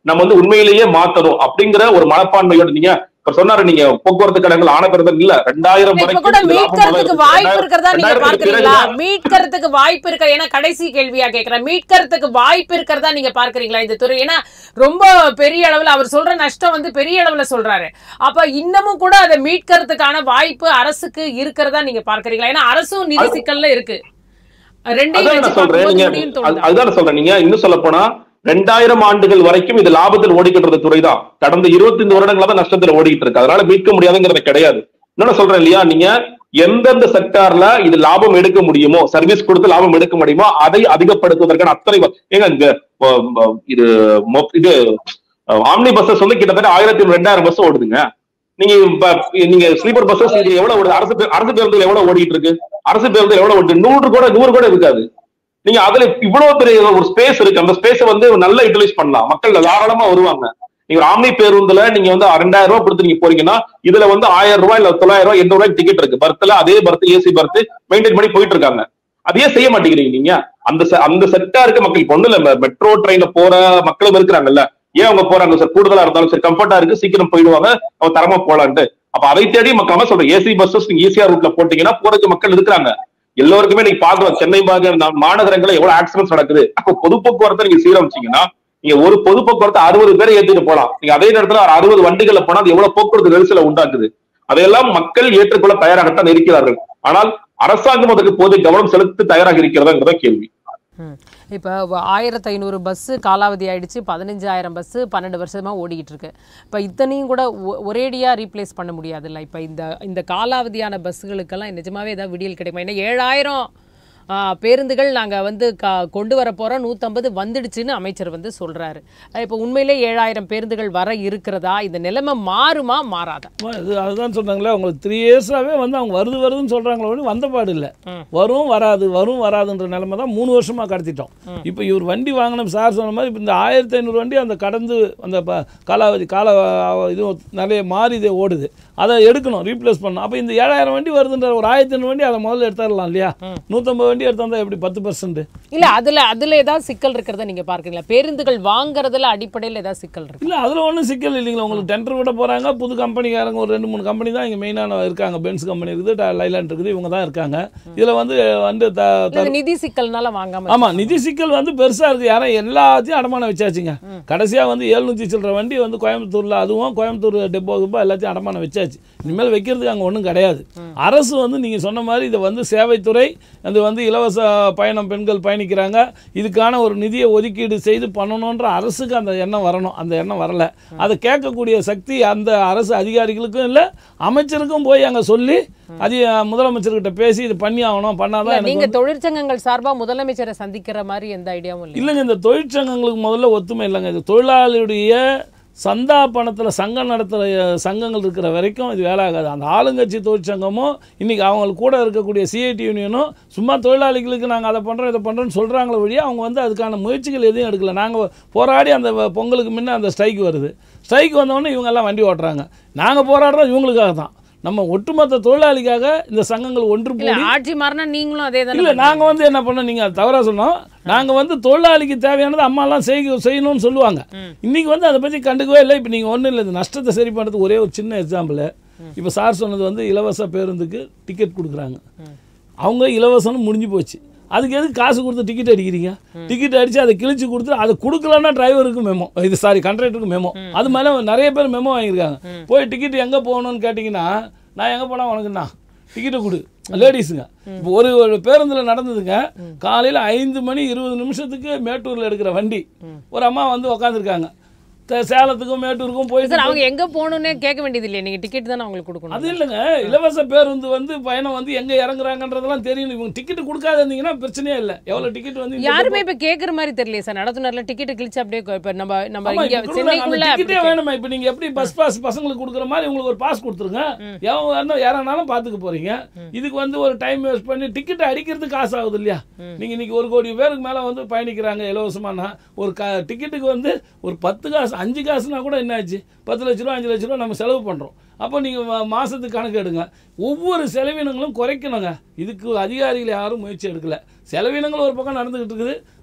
நம்ம வந்து உண்மையிலேயே மாத்தணும் அப்படிங்கிற ஒரு மனப்பான்மையோட நீங்க இப்ப சொன்னாரு நீங்க போக்குவரத்து கழகங்கள் ஆன பிறகு இல்ல ரெண்டாயிரம் இப்ப கூட வரைக்கும் இது லாபம் மீட்கிறதுக்கு நல்லா வாய்ப்பு இருக்கு. இருக்கிறதா நீங்க ரெண்டாயிரத்துக்கு பார்க்கறீங்களா பிறகு மீட்கிறதுக்கு வாய்ப்பு இருக்க ஏன்னா கடைசி கேள்வியா கேக்குறேன் மீட்கிறதுக்கு வாய்ப்பு இருக்கிறதா நீங்க பார்க்கறீங்களா இந்த துறை ஏன்னா ரொம்ப பெரிய அளவுல அவர் சொல்ற நஷ்டம் வந்து பெரிய அளவுல சொல்றாரு அப்ப இன்னமும் கூட அதை மீட்கிறதுக்கான வாய்ப்பு அரசுக்கு இருக்கிறதா நீங்க பார்க்கறீங்களா ஏன்னா அரசும் நிதி சிக்கல்ல இருக்கு ரெண்டையும் அதான் வச்சு நான் சொல்றேன் பார்க்கும்போது நீங்க முடியும்னு அது- தோணுதா? அதுதான் நான் சொல்றேன் நீங்க இன்னும் சொல்ல போனா ரெண்டாயிரம் ஆண்டுகள் வரைக்கும் இது லாபத்தில் ஓடிக்கிட்டு இருந்த துறை தான் கடந்த 25 வருடங்களா தான் நஷ்டத்துல ஓடிக்கிட்டு இருக்கு அதனால மீட்க முடியாதுங்கிறது கிடையாது இன்னொன்னு சொல்றேன் இல்லையா நீங்க எந்தெந்த செக்டார்ல இது லாபம் எடுக்க முடியுமோ சர்வீஸ் கொடுத்து லாபம் எடுக்க முடியுமோ அதை அதிகப்படுத்துவதற்கான அத்தனை வ- ஏங்க இங்க அஹ், அஹ், இது மொ- இது ஆம்னி பஸ்ஸஸ் வந்து கிட்டத்தட்ட ஆயிரத்தி ரெண்டாயிரம் பஸ் ஓடுதுங்க நீங்க இப்ப- நீங்க ஸ்லீப்பர் பஸ்ஸஸ் இது எவ்வளவு ஓடுது அரசு பே- அரசு பேருந்துகள் எவ்வளவு ஓடிட்டு இருக்கு அரசு பேருந்து எவ்வளவு ஓடுது நூறு கூட நூறு கூட இருக்காது நீங்க அதுல இவ்வளவு பெரிய ஒரு ஸ்பேஸ் இருக்கு அந்த ஸ்பேஸ் வந்து நல்லா யூட்டிலைஸ் பண்ணலாம் மக்கள் தாராளமா வருவாங்க நீங்க ஒரு ஆம்னி பேருந்துல நீங்க வந்து ரெண்டாயிரம் ரூபாய் கொடுத்து நீங்க போறீங்கன்னா இதுல வந்து ஆயிரம் ரூபாய் இல்ல தொள்ளாயிரம் ரூபாய் எண்ணூறு ரூபாய் டிக்கெட் இருக்கு பர்த்ல அதே பர்த் ஏசி பர்த் மெயின்டைன் பண்ணி போயிட்டு இருக்காங்க அதையே செய்ய மாட்டேங்கிறீங்க நீங்க அந்த se- அந்த செக்டாருக்கு மக்கள் இப்ப ஒண்ணு இல்ல மெட்ரோ ட்ரெயின்ல போற மக்களும் இருக்கிறாங்கல்ல ஏன் அவங்க போறாங்க சார் கூடுதலா இருந்தாலும் சரி கம்ஃபர்ட்டா இருக்கு சீக்கிரம் போயிடுவாங்க அவங்க தரமா போலான்ட்டு அப்ப அதை தேடி மக்கள் அதான் சொல்றேன் ஏசி பஸ்ஸஸ் நீங்க ஈஸியா ரூட்ல போட்டீங்கன்னா போறதுக்கு மக்கள் இருக்கிறாங்க எல்லோருக்குமே நீங்க பாக்கலாம் சென்னை பாக மாநகரங்கள்ல எவ்வளவு ஆக்சிடென்ட்ஸ் நடக்குது அப்போ பொது போக்குவரத்தை நீங்க சீரமைச்சீங்கன்னா நீங்க ஒரு பொது போக்குவரத்து அறுபது பேரை ஏத்திட்டு போலாம் நீங்க அதே நேரத்துல ஒரு அறுபது வண்டிகள்ல போனா அது எவ்வளவு போக்குவரத்து நெரிசலை உண்டாக்குது அதையெல்லாம் மக்கள் ஏற்றுக்கொள்ள தயாராகத்தான் இருக்கிறார்கள் ஆனால் அரசாங்கம் அதற்கு போதிய கவனம் செலுத்த தயாராக இருக்கிறதாங்கிறத கேள்வி ம். இப்ப ஆயிரத்தி ஐநூறு பஸ்ஸு காலாவதி ஆயிடுச்சு பதினஞ்சாயிரம் பஸ்ஸு பன்னெண்டு வருஷமா ஓடிக்கிட்டு இருக்கு இப்ப இத்தனையும் கூட ஒ- ஒரேடியா ரீப்ளேஸ் பண்ண முடியாதுல்ல இப்ப இந்த இந்த காலாவதியான பஸ்ஸுகளுக்கெல்லாம் நிஜமாவே ஏதாவது விடியல் கிடைக்குமா ஏன்னா ஏழாயிரம் ஆ, பேருந்துகள் நாங்க வந்து கா கொண்டு வர போறோம் நூற்றம்பது வந்துடுச்சுன்னு அமைச்சர் வந்து சொல்றாரு இப்போ உண்மையிலே ஏழாயிரம் பேருந்துகள் வர இருக்கிறதா இந்த நிலைமை மாறுமா மாறாதா ஆமா, இது அதுதான் சொன்னாங்களே உங்களுக்கு த்ரீ இயர்ஸாகவே வந்து அவங்க வருது வருதுன்னு சொல்கிறாங்களே ஒழிய வந்த பாடு இல்லை வரும் வராது வரும் வராதுன்ற நிலைமை தான் மூணு வருஷமாக கடத்திட்டோம் இப்போ இவர் வண்டி வாங்கின சார் சொன்ன மாதிரி இப்போ இந்த ஆயிரத்தி ஐநூறு வண்டி அந்த கடந்து அந்த ப- காலாவதி கால இது நிறைய மாறி இது ஓடுது அதை எடுக்கணும் ரீப்ளேஸ் பண்ணணும் அப்போ இந்த ஏழாயிரம் வண்டி வருதுன்ற ஒரு ஆயிரத்தி ஐநூறு வண்டி அதை முதல்ல எடுத்துடலாம் இல்லையா நூற்றம்பது வண்டி எடுத்தாந்தா எப்படி பத்து பர்சன்ட் இல்ல அதுல அதுல ஏதாவது சிக்கல் இருக்கிறத நீங்க பார்க்கறீங்களா பேருந்துகள் வாங்குறதுல அடிப்படையில் ஏதாவது சிக்கல் இருக்கு இல்லை அதில் ஒன்றும் சிக்கல் இல்லைங்களா உங்களுக்கு டெண்டர் விட போகிறாங்க புது கம்பெனிக்காரங்க ஒரு ரெண்டு மூணு கம்பெனி தான் இங்கே மெயினான இருக்காங்க பென்ஸ் கம்பெனி இருக்குது ட- லைலாண்ட் இருக்குது இவங்க தான் இருக்காங்க இதில் வந்து வந்து த த- இல்ல நிதி சிக்கல்னால வாங்காம ஆமா நிதி சிக்கல் வந்து பெருசா இருக்கு யாரும் எல்லாத்தையும் அடமானம் வச்சாச்சுங்க கடைசியா வந்து எழுநூத்தி சில்லற வண்டி வந்து கோயம்புத்தூர்ல அதுவும் கோயம்புத்தூர் டெப்போ கிப்போ எல்லாத்தையும் அடமானம் வச்சாச்சு இனிமேல் வைக்கிறதுக்கு அங்கே ஒன்றும் கிடையாது அரசு வந்து நீங்க சொன்ன மாதிரி இதை வந்து சேவைத்துறை அது வந்து இலவச பயணம் பெண்கள் பயணிக்கிறாங்க இதுக்கான ஒரு நிதியை ஒதுக்கீடு செய்து பண்ணணுன்ற அரசுக்கு அந்த எண்ணம் வரணும் அந்த எண்ணம் வரல அதை கேட்கக்கூடிய சக்தி அந்த அரசு அதிகாரிகளுக்கும் இல்லை அமைச்சருக்கும் போய் அங்கே சொல்லி அது முதலமைச்சர்கிட்ட பேசி இது பண்ணி ஆகணும் பண்ணாதான் எனக்கு நீங்க தொழிற்சங்கங்கள் சார்பா முதலமைச்சரை சந்திக்கிற மாதிரி எந்த ஐடியாவும் இல்லை இல்லைங்க இந்த தொழிற்சங்கங்களுக்கு முதல்ல ஒத்துமை இல்லைங்க இது தொழிலாளியுடைய சந்தா பணத்தில் சங்கம் நடத்துகிற சங்கங்கள் இருக்கிற வரைக்கும் இது வேலை ஆகாது அந்த ஆளுங்கட்சி தொழிற்சங்கமும் இன்றைக்கி அவங்களுக்கு கூட இருக்கக்கூடிய சிஐடி யூனியனும் சும்மா தொழிலாளிகளுக்கு நாங்கள் அதை பண்ணுறோம் இதை பண்ணுறோன்னு சொல்கிறாங்களே வழியாக அவங்க வந்து அதுக்கான முயற்சிகள் எதுவும் எடுக்கல நாங்கள் போராடி அந்த வ- பொங்கலுக்கு முன்ன அந்த ஸ்ட்ரைக் வருது ஸ்ட்ரைக் வந்தோடனே இவங்க எல்லாம் வண்டி ஓட்டுறாங்க நாங்கள் போராடுறோம் இவங்களுக்காக தான் நம்ம ஒட்டுமொத்த தொழிலாளிக்காக இந்த சங்கங்கள் ஒன்று இல்ல கூடி ஆட்சி மாறினா நீங்களும் அதே இல்ல தானே நாங்க வந்து என்ன பண்ணோம் நீங்க அது தவறா சொன்னோம் நாங்க வந்து தொழிலாளிக்கு தேவையானது அம்மாலாம் செய்ய செய்யணும்னு சொல்லுவாங்க இன்னைக்கு வந்து அதை பத்தி கண்டுக்கவே இல்லை இப்போ நீங்க ஒண்ணும் இல்லை இந்த நஷ்டத்தை சரி பண்றதுக்கு ஒரே ஒரு சின்ன எக்ஸாம்பிள் இப்போ சார் சொன்னது வந்து இலவச பேருந்துக்கு டிக்கெட் கொடுக்குறாங்க அவங்க இலவசம்னு முடிஞ்சு போச்சு அதுக்கு எதுக்கு காசு கொடுத்து டிக்கெட் அடிக்கிறீங்க டிக்கெட் அடிச்சு அதை கிழிச்சு கொடுத்து அதை கொடுக்கலன்னா டிரைவருக்கு மெமோ இது சாரி கண்ட்ராக்டருக்கு மெமோ அது மேலே நிறைய பேர் மெமோ வாங்கியிருக்காங்க போய் டிக்கெட் எங்கே போகணும்னு கேட்டிங்கன்னா நான் எங்கே போனால் உனக்குண்ணா டிக்கெட்டை கொடு லேடிஸுங்க இப்போ ஒரு ஒரு பேருந்தில் நடந்ததுங்க காலையில் ஐந்து மணி இருபது நிமிஷத்துக்கு மேட்டூரில் எடுக்கிற வண்டி ஒரு அம்மா வந்து உக்காந்துருக்காங்க சேலத்துக்கும் மேட்டூருக்கும் போய் சார் அவங்க எங்க போகணும்னே கேட்க வேண்டியது இல்லையா நீங்க டிக்கெட் தானே அவங்களுக்கு கொடுக்கணும் அது இல்லைங்க இலவச பேருந்து வந்து பயணம் வந்து எங்க இறங்குறாங்கன்றதெல்லாம் தெரியும் இவங்க டிக்கெட் கொடுக்காத இருந்தீங்கன்னா பிரச்சனையே இல்லை எவ்வளவு டிக்கெட் வந்து இந்த யாருமே இப்ப கேக்குற மாதிரி தெரியலையே சார் நடத்துனர்ல டிக்கெட் கிழிச்சு அப்படியே கொ- இப்ப நம்ம நம்ம ஆமா, இங்க இப்ப கொடுக்குறாங்க. அந்த சென்னைக்குள்ள டிக்கெட்டே அப்படி வேணுமா இப்போ நீங்க எப்படி பஸ் பாஸ் பசங்களுக்கு கொடுக்குற மாதிரி உங்களுக்கு ஒரு பாஸ் கொடுத்துருங்க எவன் வேணும் யாரானாலும் பார்த்துக்க போறீங்க இதுக்கு வந்து ஒரு டைம் வேஸ்ட் பண்ணி டிக்கெட் அடிக்கிறதுக்கு காசு ஆகுது இல்லையா நீங்க இன்னைக்கு ஒரு கோடி பேருக்கு மேல வந்து பயணிக்கிறாங்க இலவசமானா ஒரு க டிக்கெட்டுக்கு வந்து ஒரு பத்து காசு அஞ்சு காசுனா கூட என்ன ஆச்சு பத்து லட்ச ரூபா அஞ்சு லட்ச ரூபா நம்ம செலவு பண்றோம் அப்போ நீங்க மா- மாசத்துக்கு கணக்கு எடுங்க ஒவ்வொரு செலவினங்களும் குறைக்கணுங்க இதுக்கு அதிகாரிகள் யாரும் முயற்சி எடுக்கல செலவினங்கள் ஒரு பக்கம் நடந்துகிட்டு இருக்குது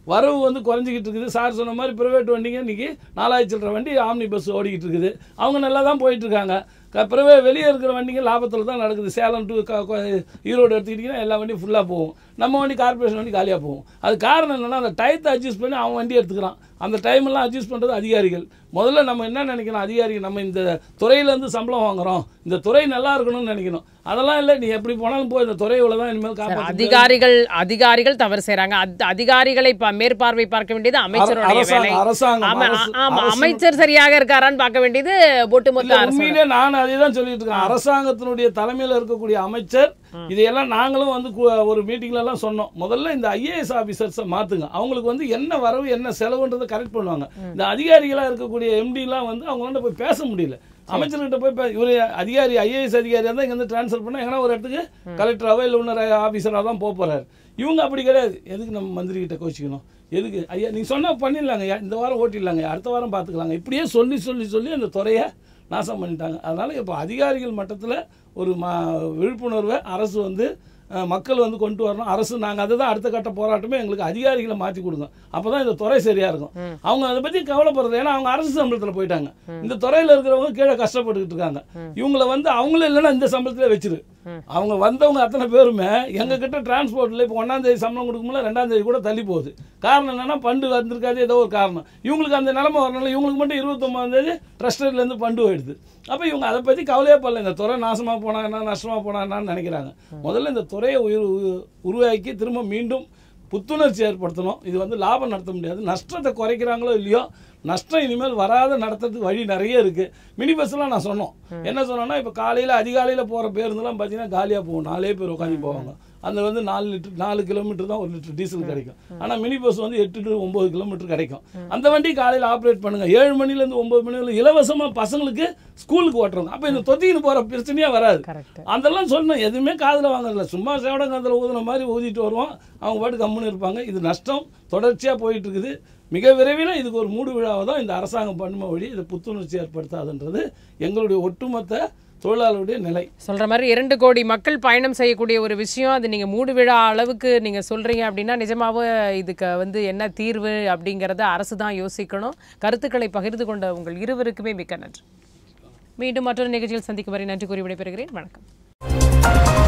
வரவு வந்து குறைஞ்சிக்கிட்டு இருக்குது சார் சொன்ன மாதிரி ப்ரைவேட் வண்டிங்க இன்றைக்கி நாலாயிரத்தி சில்லற வண்டி ஆம்னி பஸ் ஓடிக்கிட்டு இருக்குது அவங்க நல்லா தான் போயிட்டு இருக்காங்க க- பிறவே வெளியே இருக்கிற வண்டிங்க லாபத்தில் தான் நடக்குது சேலம் டு க- கொ- ஈரோடு எடுத்துக்கிட்டிங்கன்னா எல்லா வண்டியும் ஃபுல்லாக போகும் நம்ம வண்டி கார்பரேஷன் வண்டி காலியாக போகும் அது காரணம் என்னென்னா அந்த டயத்தை அட்ஜஸ்ட் பண்ணி அவன் வண்டி எடுத்துக்கிறான் அந்த டைம் எல்லாம் அட்ஜஸ்ட் பண்ணுறது அதிகாரிகள் முதல்ல நம்ம என்ன நினைக்கணும் அதிகாரிகள் நம்ம இந்த துறையிலேருந்து சம்பளம் வாங்குறோம் இந்த துறை நல்லா இருக்கணும்னு நினைக்கணும் அதெல்லாம் இல்லை நீ எப்படி போனாலும் போய் இந்த துறையில தான் இனிமேல் சார், காப்பாற்ற அதிகாரிகள் அதிகாரிகள் தவறு செய்றாங்க அத்- அதிகாரிகளை பா- மேற்பார்வை பார்க்க வேண்டியது அமைச்சருடைய வேலை அரசாங்கம் அரசாங்கம் ஆமா அரசு- ஆமா அரசு- அமைச்சர் சரியாக இருக்காரான்னு பார்க்க வேண்டியது ஒட்டுமொத்த இல்ல, அரசு உண்மையிலே நான் அதே தான் சொல்லிட்டு இருக்கேன் அரசாங்கத்தினுடைய தலைமையில் இருக்கக்கூடிய அமைச்சர் இதையெல்லாம் நாங்களும் வந்து கு- ஒரு மீட்டிங்ல எல்லாம் சொன்னோம் முதல்ல இந்த ஐஏஎஸ் ஆபீசர்ஸை மாத்துங்க அவங்களுக்கு வந்து என்ன வரவு என்ன செலவுன்றதை கரெக்ட் பண்ணுவாங்க இந்த அதிகாரிகளா இருக்கக்கூடிய எம்டிலாம் வந்து அவங்களால போய் பேச முடியல அமைச்சர்கிட்ட போய் பே- இவரு அதிகாரி ஐஏஎஸ் அதிகாரியாக இருந்தால் இங்கே வந்து ட்ரான்ஸ்ஃபர் பண்ணால் எங்கன்னா ஒரு இடத்துக்கு கலெக்டராகவோ இல்லை இன்னொரு ஆஃபீஸராக தான் போக போகிறாரு இவங்க அப்படி கிடையாது எதுக்கு நம்ம மந்திரி கிட்ட கோச்சிக்கணும் எதுக்கு ஐயா நீங்கள் சொன்னால் பண்ணிடலாங்க ஐயா இந்த வாரம் ஓட்டிடலாங்க அடுத்த வாரம் பார்த்துக்கலாங்க இப்படியே சொல்லி சொல்லி சொல்லி அந்த துறையை நாசம் பண்ணிட்டாங்க அதனால் இப்போ அதிகாரிகள் மட்டத்தில் ஒரு ம விழிப்புணர்வை அரசு வந்து அஹ், மக்கள் வந்து கொண்டு வரணும் அரசு நாங்கள் அதை தான் அடுத்த கட்ட போராட்டமே எங்களுக்கு அதிகாரிகளை மாற்றி கொடுங்க அப்போ தான் இந்த துறை சரியாக இருக்கும் அவங்க அதை பற்றி கவலைப்படுறது ஏன்னா அவங்க அரசு சம்பளத்தில் போயிட்டாங்க இந்த துறையில் இருக்கிறவங்க கீழே கஷ்டப்பட்டுக்கிட்டு இருக்காங்க இவங்கள வந்து அவங்களும் இல்லைன்னா இந்த சம்பளத்திலே வச்சிரு அவங்க வந்தவங்க அத்தனை பேருமே எங்கள் கிட்ட டிரான்ஸ்போர்ட்டில் இப்போ ஒன்றாம் தேதி சம்பளம் கொடுக்கும்போது ரெண்டாம் தேதி கூட தள்ளி போகுது காரணம் என்னன்னா பண்டு வந்திருக்காது ஏதோ ஒரு காரணம் இவங்களுக்கு அந்த நிலைமை வரனால இவங்களுக்கு மட்டும் இருபத்தொம்பதாம் தேதி ட்ரஸ்டர்லேருந்து பண்டு போயிடுது அப்போ இவங்க அதை பற்றி கவலையே படல இந்த துறை நாசமாக போனா என்ன நஷ்டமாக போனா என்னன்னு நினைக்கிறாங்க முதல்ல இந்த துறையை உயிர் உ- உருவாக்கி திரும்ப மீண்டும் புத்துணர்ச்சி ஏற்படுத்தணும் இது வந்து லாபம் நடத்த முடியாது நஷ்டத்தை குறைக்கிறாங்களோ இல்லையோ நஷ்டம் இனிமேல் வராத நடத்துறதுக்கு வழி நிறைய இருக்குது மினி பஸ்லாம் நான் சொன்னோம் என்ன சொன்னோன்னா இப்போ காலையில் அதிகாலையில் போகிற பேருந்துலாம் பார்த்தீங்கன்னா காலியாக போகும் நாலே பேர் உட்காந்து போவாங்க அந்த வந்து நாலு லிட்டர் நாலு கிலோமீட்டர் தான் ஒரு லிட்டர் டீசல் கிடைக்கும் ஆனால் மினி பஸ் வந்து எட்டு டு ஒம்பது கிலோமீட்டர் கிடைக்கும் அந்த வண்டி காலையில் ஆப்ரேட் பண்ணுங்க ஏழு மணிலேருந்து ஒம்பது மணி வரை இலவசமாக பசங்களுக்கு ஸ்கூலுக்கு ஓட்டுறோங்க அப்போ இந்த தொத்தின்னு போகிற பிரச்சனையே வராது கரெக்ட் அதெல்லாம் சொன்னோம் எதுவுமே காதில் வாங்குறதில்ல சும்மா சேவடங்காந்தில் ஊதுன மாதிரி ஊதிட்டு வருவோம் அவங்க பாட்டு கம்முன்னு இருப்பாங்க இது நஷ்டம் தொடர்ச்சியாக போயிட்டு இருக்குது மிக விரைவில் இதுக்கு ஒரு மூடு விழாவை தான் இந்த அரசாங்கம் பண்ணும வழி இதை புத்துணர்ச்சி ஏற்படுத்தாதுன்றது எங்களுடைய ஒட்டுமொத்த தொழிலாளருடைய நிலை சொல்ற மாதிரி இரண்டு கோடி மக்கள் பயணம் செய்யக்கூடிய ஒரு விஷயம் அது நீங்க மூடு விழா அளவுக்கு நீங்க சொல்றீங்க அப்படின்னா நிஜமாவே இதுக்கு வந்து என்ன தீர்வு அப்படிங்கறத அரசு தான் யோசிக்கணும் கருத்துக்களை பகிர்ந்து கொண்ட உங்கள் இருவருக்குமே மிக்க நன்றி மீண்டும் மற்றொரு நிகழ்ச்சியில் சந்திக்கும் வரை நன்றி கூறி விடைபெறுகிறேன் வணக்கம்